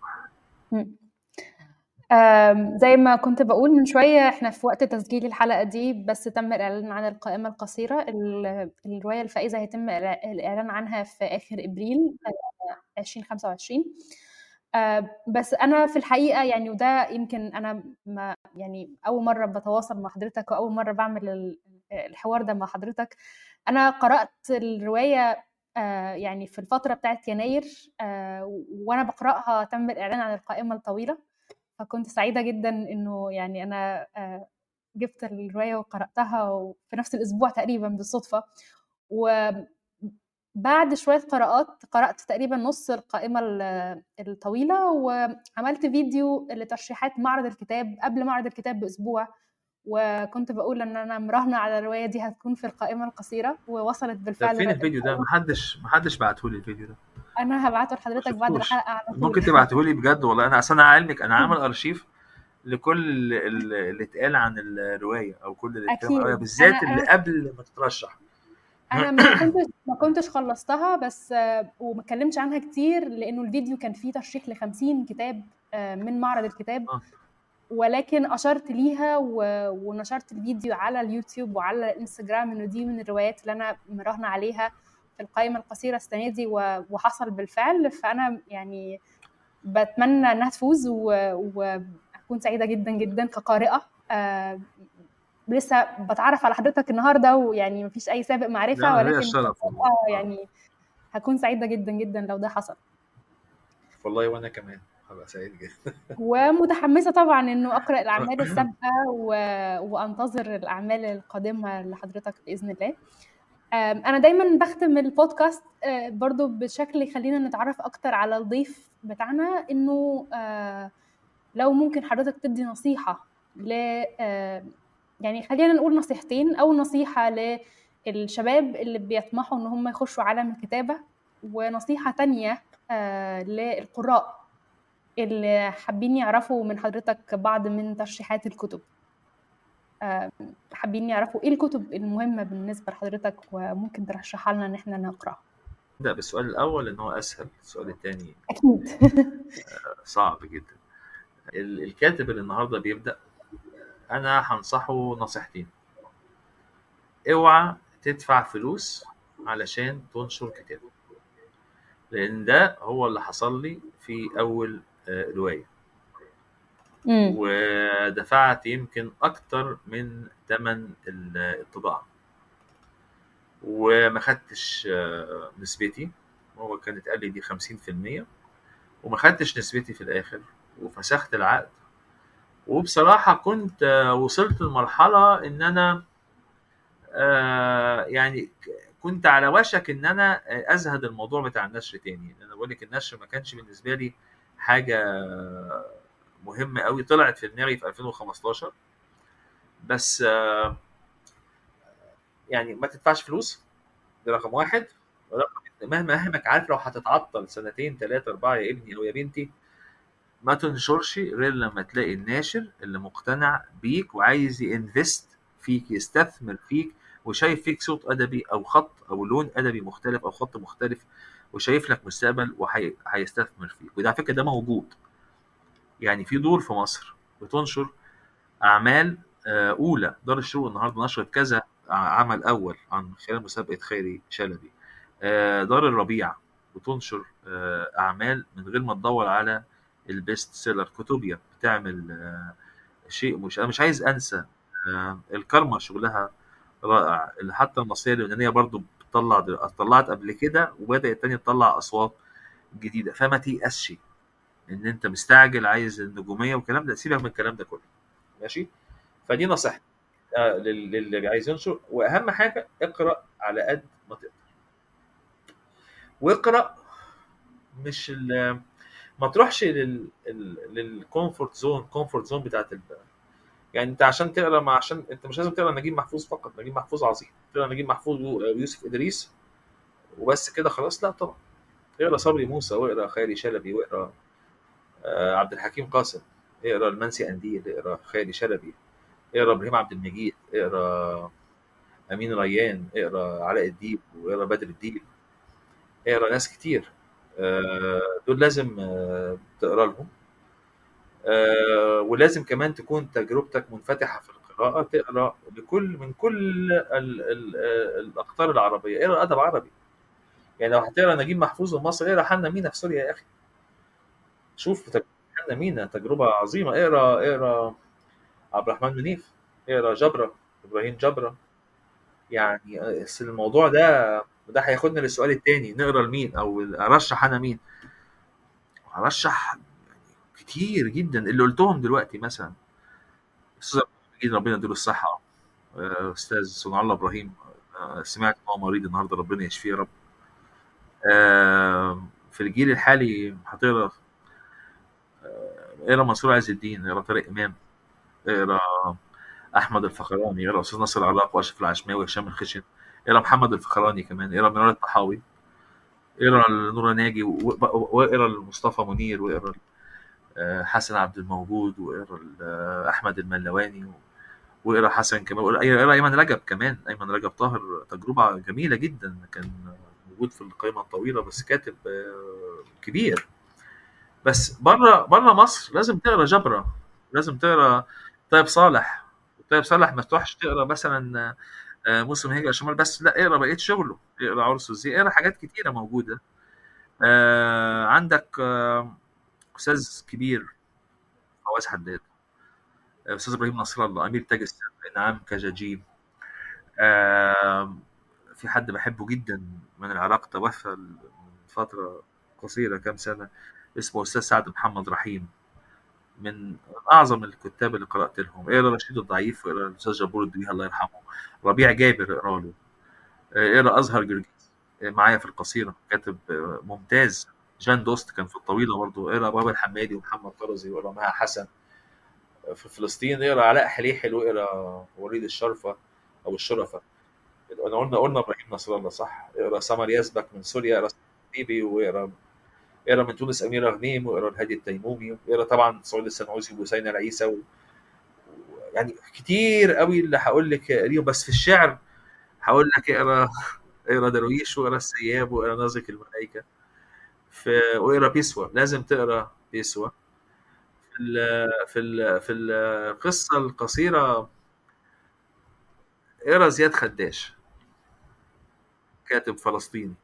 زي ما كنت بقول من شوية احنا في وقت تسجيل الحلقة دي بس تم الإعلان عن القائمة القصيرة الرواية الفائزة هيتم الإعلان عنها في آخر إبريل 2025 بس أنا في الحقيقة يعني وده يمكن أنا ما يعني أول مرة بتواصل مع حضرتك وأول مرة بعمل الحوار ده مع حضرتك أنا قرأت الرواية يعني في الفترة بتاعت يناير وأنا بقرأها تم الإعلان عن القائمة الطويلة فكنت سعيدة جدا إنه يعني أنا جبت الرواية وقرأتها في نفس الأسبوع تقريبا بالصدفة وبعد شوية قراءات قرأت تقريبا نص القائمة الطويلة وعملت فيديو لترشيحات معرض الكتاب قبل معرض الكتاب بأسبوع وكنت بقول ان انا مراهنه على الروايه دي هتكون في القائمه القصيره ووصلت طب بالفعل فين لغاية الفيديو ده محدش محدش بعته لي الفيديو ده انا هبعته لحضرتك بعد شفتوش. الحلقه على طول ممكن تبعته لي بجد والله انا اصل انا علمك انا عامل ارشيف لكل ال- ال- اللي اتقال عن الروايه او كل اللي اتكلم عن الروايه أكيد. بالذات أنا- اللي قبل ما تترشح انا ما كنتش ما كنتش خلصتها بس آه، وما اتكلمتش عنها كتير لانه الفيديو كان فيه ترشيح ل 50 كتاب آه، من معرض الكتاب آه. ولكن اشرت ليها و- ونشرت الفيديو على اليوتيوب وعلى الانستجرام انه دي من الروايات اللي انا مراهنه عليها في القائمه القصيره السنه دي و- وحصل بالفعل فانا يعني بتمنى انها تفوز و- واكون سعيده جدا جدا كقارئه آه، لسه بتعرف على حضرتك النهارده ويعني مفيش اي سابق معرفه لا، ليا ولكن الشرف والله. اه يعني هكون سعيده جدا جدا لو ده حصل والله وانا كمان هبقى سعيد جدا ومتحمسه طبعا انه اقرا الاعمال السابقه و... وانتظر الاعمال القادمه لحضرتك باذن الله آم، انا دايما بختم البودكاست آه، برضو بشكل يخلينا نتعرف اكتر على الضيف بتاعنا انه آه، لو ممكن حضرتك تدي نصيحه ل آه، يعني خلينا نقول نصيحتين او نصيحه للشباب اللي بيطمحوا ان هم يخشوا عالم الكتابه ونصيحه تانية آه، للقراء اللي حابين يعرفوا من حضرتك بعض من ترشيحات الكتب آه، حابين يعرفوا ايه الكتب المهمة بالنسبة لحضرتك وممكن ترشحها لنا ان احنا نقراها نبدا بالسؤال الاول ان هو اسهل السؤال الثاني اكيد صعب جدا ال- الكاتب اللي النهارده بيبدا انا هنصحه نصيحتين اوعى تدفع فلوس علشان تنشر كتاب لان ده هو اللي حصل لي في اول آه، روايه مم. ودفعت يمكن اكتر من ثمن الطباعه وما خدتش آه، نسبتي هو كان اتقال لي دي 50% وما خدتش نسبتي في الاخر وفسخت العقد وبصراحه كنت آه، وصلت لمرحله ان انا آه، يعني ك- كنت على وشك ان انا آه، ازهد الموضوع بتاع النشر تاني انا بقول لك النشر ما كانش بالنسبه لي حاجه مهمه قوي طلعت في دماغي في 2015 بس آه، يعني ما تدفعش فلوس ده رقم واحد رقم اتنين، مهما اهمك عارف لو هتتعطل سنتين ثلاثه اربعه يا ابني او يا بنتي ما تنشرش غير لما تلاقي الناشر اللي مقتنع بيك وعايز ينفست فيك يستثمر فيك وشايف فيك صوت ادبي او خط او لون ادبي مختلف او خط مختلف وشايف لك مستقبل وهيستثمر فيك وده على فكره ده موجود يعني في دور في مصر بتنشر اعمال آه، اولى دار الشروق النهارده نشرت كذا عمل اول عن خلال مسابقه خيري شلبي آه، دار الربيع بتنشر آه، اعمال من غير ما تدور على البيست سيلر كتوبيا بتعمل آه، شيء مش انا مش عايز انسى آه، الكارما شغلها رائع اللي حتى المصريه اليونانيه برضو بتطلع طلعت قبل كده وبدات تاني تطلع اصوات جديده فما تيأسش ان انت مستعجل عايز النجوميه والكلام ده سيبك من الكلام ده كله ماشي فدي نصيحتي آه، لل- للي عايز ينشر واهم حاجه اقرا على قد ما تقدر واقرا مش ال- ما تروحش لل للكومفورت زون كومفورت زون بتاعت ال... يعني انت عشان تقرا ما عشان انت مش لازم تقرا نجيب محفوظ فقط نجيب محفوظ عظيم تقرا نجيب محفوظ ويوسف ادريس وبس كده خلاص لا طبعا اقرا صبري موسى واقرا خيري شلبي واقرا آه، عبد الحكيم قاسم اقرا المنسي انديل اقرا خيري شلبي اقرا ابراهيم عبد المجيد اقرا امين ريان اقرا علاء الديب واقرا بدر الديب اقرا ناس كتير آه، دول لازم آه، تقرا لهم آه، ولازم كمان تكون تجربتك منفتحه في القراءه تقرا لكل من كل ال ال الاقطار العربيه اقرا ادب عربي يعني لو هتقرا نجيب محفوظ المصري اقرا حنا مينا في سوريا يا اخي شوف تجربة حنا مينا تجربه عظيمه اقرا اقرا عبد الرحمن منيف اقرا جبره ابراهيم جبره يعني بس الموضوع ده ده هياخدنا للسؤال الثاني نقرا لمين او ارشح انا مين ارشح كتير جدا اللي قلتهم دلوقتي مثلا استاذ عبد المجيد ربنا يديله الصحه آه، استاذ صنع الله ابراهيم آه، سمعت ان هو مريض النهارده ربنا يشفيه يا رب آه، في الجيل الحالي هتقرا آه، اقرا منصور عز الدين اقرا طارق امام اقرا احمد الفخراني اقرا استاذ ناصر العراق واشرف العشماوي وهشام الخشن اقرا محمد الفخراني كمان اقرا منار الطحاوي اقرا نور ناجي و- و- واقرا لمصطفى منير واقرا آه، حسن عبد الموجود واقرا آه، احمد الملواني واقرا حسن كمان واقرا اقرا ايمن رجب كمان ايمن رجب طاهر تجربه جميله جدا كان موجود في القائمه الطويله بس كاتب آه، كبير بس بره بره مصر لازم تقرا جبره لازم تقرا طيب صالح طيب صالح ما تروحش تقرا مثلا آه، موسم هجرة شمال بس لا اقرا بقيه شغله اقرا عرس الزي اقرا حاجات كتيره موجوده آه، عندك آه، استاذ كبير فواز حداد آه، استاذ ابراهيم نصر الله امير تاج السر انعام كجاجيب آه، في حد بحبه جدا من العراق توفى من فتره قصيره كام سنه اسمه استاذ سعد محمد رحيم من اعظم الكتاب اللي قرات لهم اقرا رشيد الضعيف واقرا الاستاذ جبور الدويها الله يرحمه ربيع جابر اقرا له آه، اقرا ازهر جرجس آه، معايا في القصيره كاتب آه، ممتاز جان دوست كان في الطويله برضه اقرا بابا الحمادي ومحمد طرزي واقرا مها حسن آه، في فلسطين اقرا علاء حليحل واقرا وليد الشرفه او الشرفه انا قلنا قلنا ابراهيم نصر الله صح اقرا سمر يزبك من سوريا اقرا بيبي واقرا اقرا من تونس اميره غنيم واقرا الهادي التيمومي واقرا طبعا سعود السنعوسي وبوسين العيسى و... يعني كتير قوي اللي هقول لك اقريهم بس في الشعر هقول لك اقرا اقرا درويش واقرا السياب واقرا نازك الملائكه في واقرا بيسوى لازم تقرا بيسوى في ال... في ال... في القصه القصيره اقرا زياد خداش كاتب فلسطيني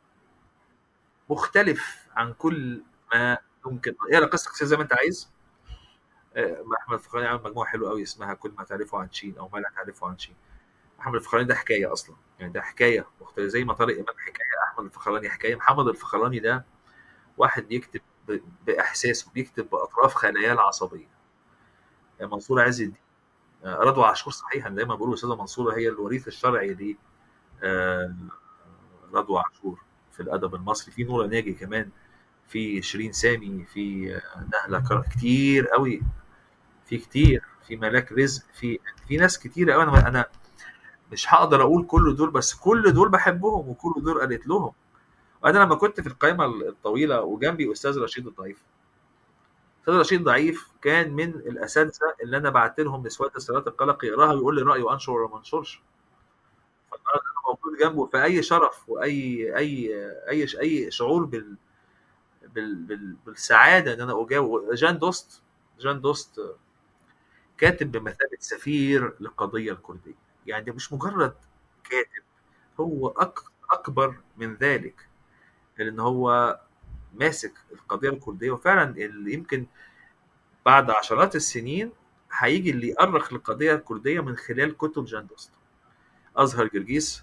مختلف عن كل ما ممكن اقرا قصه قصيره زي ما انت عايز آه، احمد الفخراني عمل مجموعه حلوه قوي اسمها كل ما تعرفه عن شين او ما لا تعرفه عن شين احمد الفخراني ده حكايه اصلا يعني ده حكايه مختلفه زي ما طارق امام حكايه احمد الفخراني حكايه محمد الفخراني ده واحد بيكتب ب- باحساسه بيكتب باطراف خلاياه العصبيه يعني منصور عز الدين آه، رضوى عاشور صحيح أنا دايما بقول الاستاذه منصوره هي الوريث الشرعي ل آه، رضوى عاشور في الادب المصري في نوره ناجي كمان في شيرين سامي في آه، نهله كر- كتير قوي في كتير في ملاك رزق في في ناس كتير قوي انا انا مش هقدر اقول كل دول بس كل دول بحبهم وكل دول قالت لهم وانا لما كنت في القائمه الطويله وجنبي استاذ رشيد الضعيف استاذ رشيد ضعيف كان من الاساتذه اللي انا بعت لهم لسواد الصلاه القلق يقراها ويقول لي رايه انشر ولا ما انشرش فالنهارده انا موجود جنبه فاي شرف واي اي اي اي شعور بال بال بال بالسعاده ان انا اجاوب جان دوست جان دوست كاتب بمثابه سفير للقضيه الكرديه يعني مش مجرد كاتب هو أك اكبر من ذلك لان هو ماسك القضيه الكرديه وفعلا اللي يمكن بعد عشرات السنين هيجي اللي يؤرخ للقضيه الكرديه من خلال كتب جان دوست ازهر جرجيس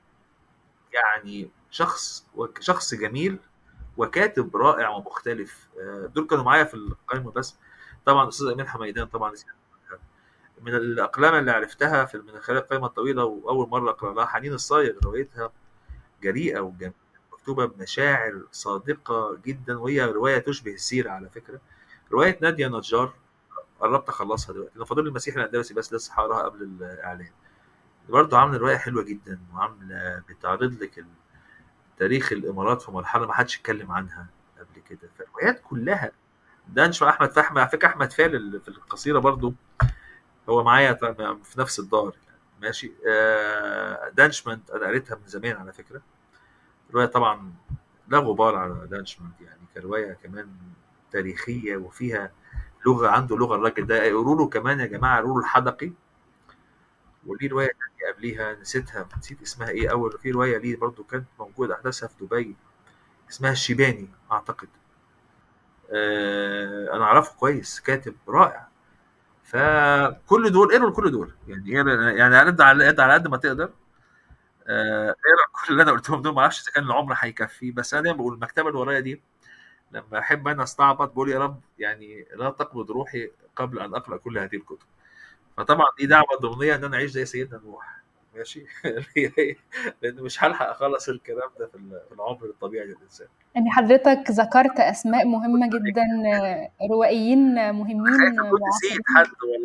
يعني شخص شخص جميل وكاتب رائع ومختلف آه، دول كانوا معايا في القائمه بس طبعا الاستاذ امين حميدان طبعا من الاقلام اللي عرفتها في من خلال القائمه الطويله واول مره اقرا لها حنين الصايغ روايتها جريئه وجميله مكتوبه بمشاعر صادقه جدا وهي روايه تشبه السيره على فكره روايه ناديه نجار قربت اخلصها دلوقتي انا فاضل لي المسيح الاندلسي بس لسه هقراها قبل الاعلان برضه عامله روايه حلوه جدا وعامله بتعرض لك ال- تاريخ الامارات في مرحله ما حدش اتكلم عنها قبل كده فالروايات كلها دانش احمد فهمي على فكره احمد فال اللي في القصيره برضه هو معايا في نفس الدار يعني ماشي آه، دانشمنت انا قريتها من زمان على فكره روايه طبعا لا غبار على دانشمنت يعني كروايه كمان تاريخيه وفيها لغه عنده لغه الراجل ده قولوا له كمان يا جماعه قولوا له الحدقي وليه روايه تانية قبليها نسيتها نسيت اسمها ايه اول في روايه ليه برضو كانت موجوده احداثها في دبي اسمها الشيباني اعتقد آه انا اعرفه كويس كاتب رائع فكل دول اقروا كل دول يعني يعني على قد على قد على قد ما تقدر آه، اقرا كل اللي انا قلتهم دول ما اعرفش اذا كان العمر هيكفيه بس انا دايما بقول المكتبه اللي ورايا دي لما احب انا استعبط بقول يا رب يعني لا تقبض روحي قبل ان اقرا كل هذه الكتب فطبعا دي دعوه ضمنيه ان انا اعيش زي سيدنا نوح ماشي لان مش هلحق اخلص الكلام ده في ال- في العمر الطبيعي للانسان يعني حضرتك ذكرت أسماء مهمة جدا آه، روائيين مهمين خايف اكون نسيت معاصرين حد والله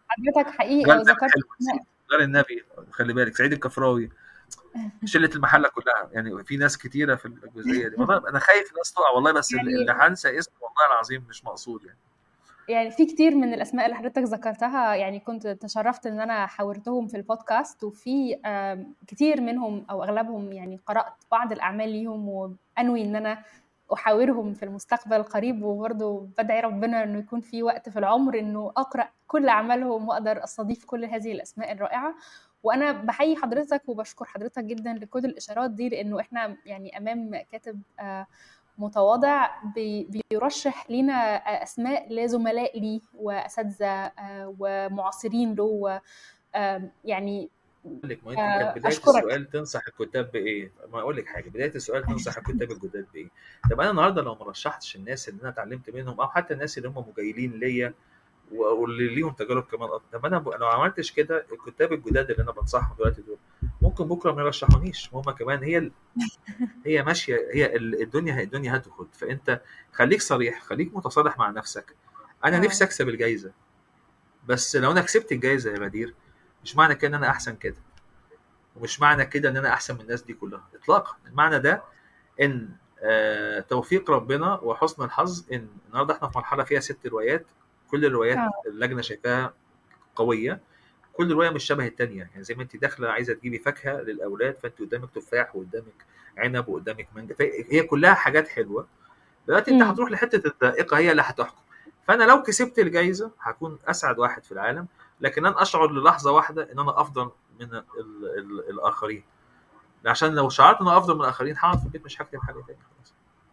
حضرتك حقيقي غير ذكرت غير النبي خلي بالك سعيد الكفراوي شله المحله كلها يعني في ناس كتيره في الجزئيه دي والله انا خايف الناس تقع والله بس يعني اللي هنسى اسمه والله العظيم مش مقصود يعني يعني في كتير من الاسماء اللي حضرتك ذكرتها يعني كنت تشرفت ان انا حاورتهم في البودكاست وفي كتير منهم او اغلبهم يعني قرات بعض الاعمال ليهم وانوي ان انا احاورهم في المستقبل القريب وبرضه بدعي ربنا انه يكون في وقت في العمر انه اقرا كل اعمالهم واقدر استضيف كل هذه الاسماء الرائعه وانا بحيي حضرتك وبشكر حضرتك جدا لكل الاشارات دي لانه احنا يعني امام كاتب متواضع بيرشح لنا اسماء لزملاء لي واساتذه ومعاصرين له يعني لك ما انت كانت بدايه أشكرك. السؤال تنصح الكتاب بايه؟ ما اقول لك حاجه بدايه السؤال تنصح الكتاب الجداد بايه؟ طب انا النهارده لو ما رشحتش الناس اللي انا اتعلمت منهم او حتى الناس اللي هم مجايلين ليا واللي ليهم تجارب كمان اكتر طب انا ب... لو ما عملتش كده الكتاب الجداد اللي انا بنصحهم دلوقتي دول ممكن بكره ما يرشحونيش هم كمان هي ال... هي ماشيه هي ال- الدنيا هي الدنيا هات وخد فانت خليك صريح خليك متصالح مع نفسك انا آه. نفسي اكسب الجائزه بس لو انا كسبت الجائزه يا بدير مش معنى كده ان انا احسن كده ومش معنى كده ان انا احسن من الناس دي كلها اطلاقا المعنى ده ان آه توفيق ربنا وحسن الحظ ان النهارده احنا في مرحله فيها ست روايات كل الروايات آه. اللجنه شايفاها قويه كل روايه مش شبه التانيه يعني زي ما انت داخله عايزه تجيبي فاكهه للاولاد فانت قدامك تفاح وقدامك عنب وقدامك مانجا هي كلها حاجات حلوه دلوقتي انت مم. هتروح لحته الدقيقه هي اللي هتحكم فانا لو كسبت الجائزه هكون اسعد واحد في العالم لكن انا اشعر للحظه واحده ان انا افضل من ال ال الاخرين عشان لو شعرت ان انا افضل من الاخرين هقعد في البيت مش هكتب حاجه تاني خلاص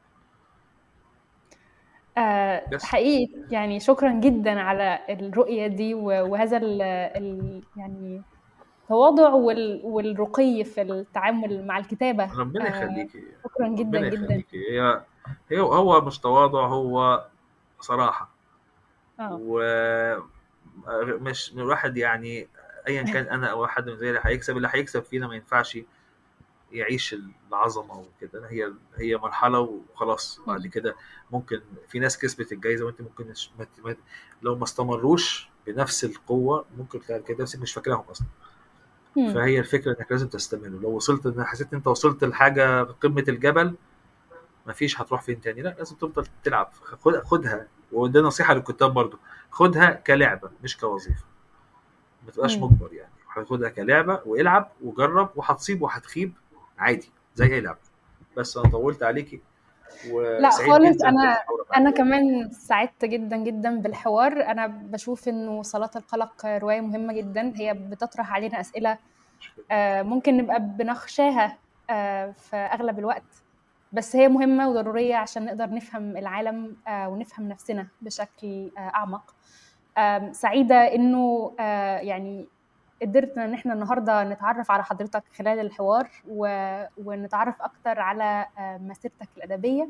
آه، بس. حقيقي يعني شكرا جدا على الرؤية دي و- وهذا ال ال يعني التواضع وال- والرقي في التعامل مع الكتابة ربنا آه، يخليكي شكرا جدا ربنا جدا يخليكي هي هي هو مش تواضع هو صراحه اه ومش الواحد يعني ايا كان انا او حد من زي اللي هيكسب اللي هيكسب فينا ما ينفعش يعيش العظمه وكده هي هي مرحله وخلاص بعد كده ممكن في ناس كسبت الجائزه وانت ممكن مش ما ما- لو ما استمروش بنفس القوه ممكن تلاقي كده نفسك مش فاكراهم اصلا مم. فهي الفكره انك لازم تستمر لو وصلت ان حسيت ان انت وصلت لحاجه قمه الجبل مفيش هتروح فين تاني لا لازم تفضل تلعب خد خدها وده نصيحه للكتاب برضو خدها كلعبه مش كوظيفه ما تبقاش مم. مجبر يعني خدها كلعبه والعب وجرب وهتصيب وهتخيب عادي زي اي لعبه بس انا طولت عليكي لا وسعيد خالص جدا انا بالمحاورة معاك. انا كمان سعدت جدا جدا بالحوار انا بشوف انه صلاة القلق رواية مهمة جدا هي بتطرح علينا اسئلة آه، ممكن نبقى بنخشاها آه، في اغلب الوقت بس هي مهمة وضرورية عشان نقدر نفهم العالم آه، ونفهم نفسنا بشكل آه، اعمق آم، سعيدة انه آه، يعني قدرنا ان احنا النهارده نتعرف على حضرتك خلال الحوار و... ونتعرف اكتر على آه، مسيرتك الادبيه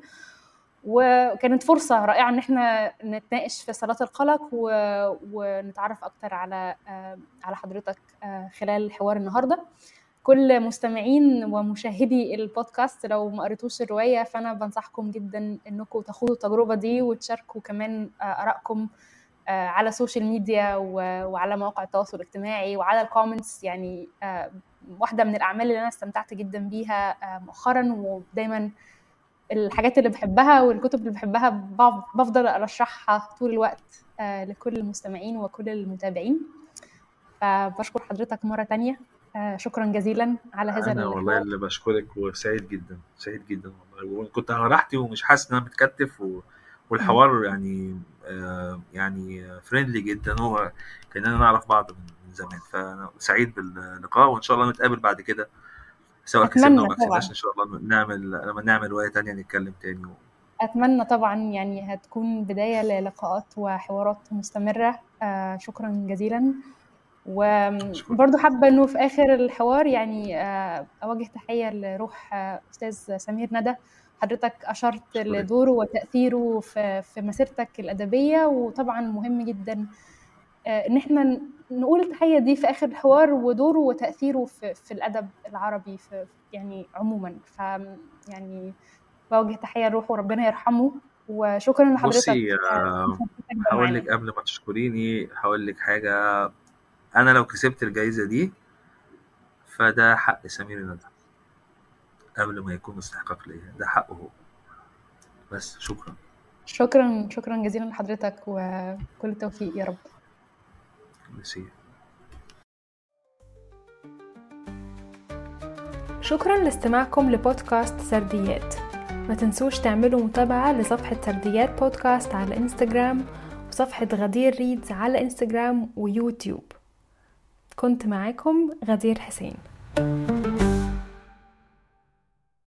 وكانت فرصه رائعه ان احنا نتناقش في صلاه القلق و... ونتعرف اكتر على آه، على حضرتك آه، خلال الحوار النهارده كل مستمعين ومشاهدي البودكاست لو ما قريتوش الروايه فانا بنصحكم جدا انكم تاخدوا التجربه دي وتشاركوا كمان آه، ارائكم آه، على السوشيال ميديا و- وعلى مواقع التواصل الاجتماعي وعلى الكومنتس يعني آه، واحدة من الأعمال اللي أنا استمتعت جدا بيها آه، مؤخرا ودايما الحاجات اللي بحبها والكتب اللي بحبها بف- بفضل أرشحها طول الوقت آه، لكل المستمعين وكل المتابعين فبشكر حضرتك مرة تانية آه، شكرا جزيلا على هذا انا والله الحوار اللي بشكرك وسعيد جدا سعيد جدا والله وكنت على راحتي ومش حاسس ان انا متكتف و... والحوار يعني آه يعني فريندلي جدا هو كاننا نعرف بعض من من زمان فانا سعيد باللقاء وان شاء الله نتقابل بعد كده سواء أتمنى كسبنا او ما طبعاً. كسبناش ان شاء الله نعمل لما نعمل روايه تانية نتكلم تاني و... أتمنى طبعا يعني هتكون بداية للقاءات وحوارات مستمرة آه، شكرا جزيلا وبرضو حابة إنه في آخر الحوار يعني آه، أوجه تحية لروح آه، أستاذ سمير ندى حضرتك أشرت شكراً. لدوره وتأثيره في في مسيرتك الأدبية وطبعا مهم جدا آه، إن إحنا نقول التحية دي في آخر الحوار ودوره وتأثيره في في الأدب العربي في يعني عموما ف يعني بوجه تحية لروحه وربنا يرحمه وشكرا لحضرتك بصي آه، هقول لك قبل ما تشكريني هقول لك حاجة أنا لو كسبت الجايزة دي فده حق سمير ندى قبل ما يكون استحقاق ليا ده حقه هو بس شكرا شكرا شكرا جزيلا لحضرتك وكل التوفيق يا رب ميرسي شكرا لاستماعكم لبودكاست سرديات ما تنسوش تعملوا متابعة لصفحة سرديات بودكاست على انستغرام وصفحة غدير ريدز على انستغرام ويوتيوب كنت معاكم غدير حسين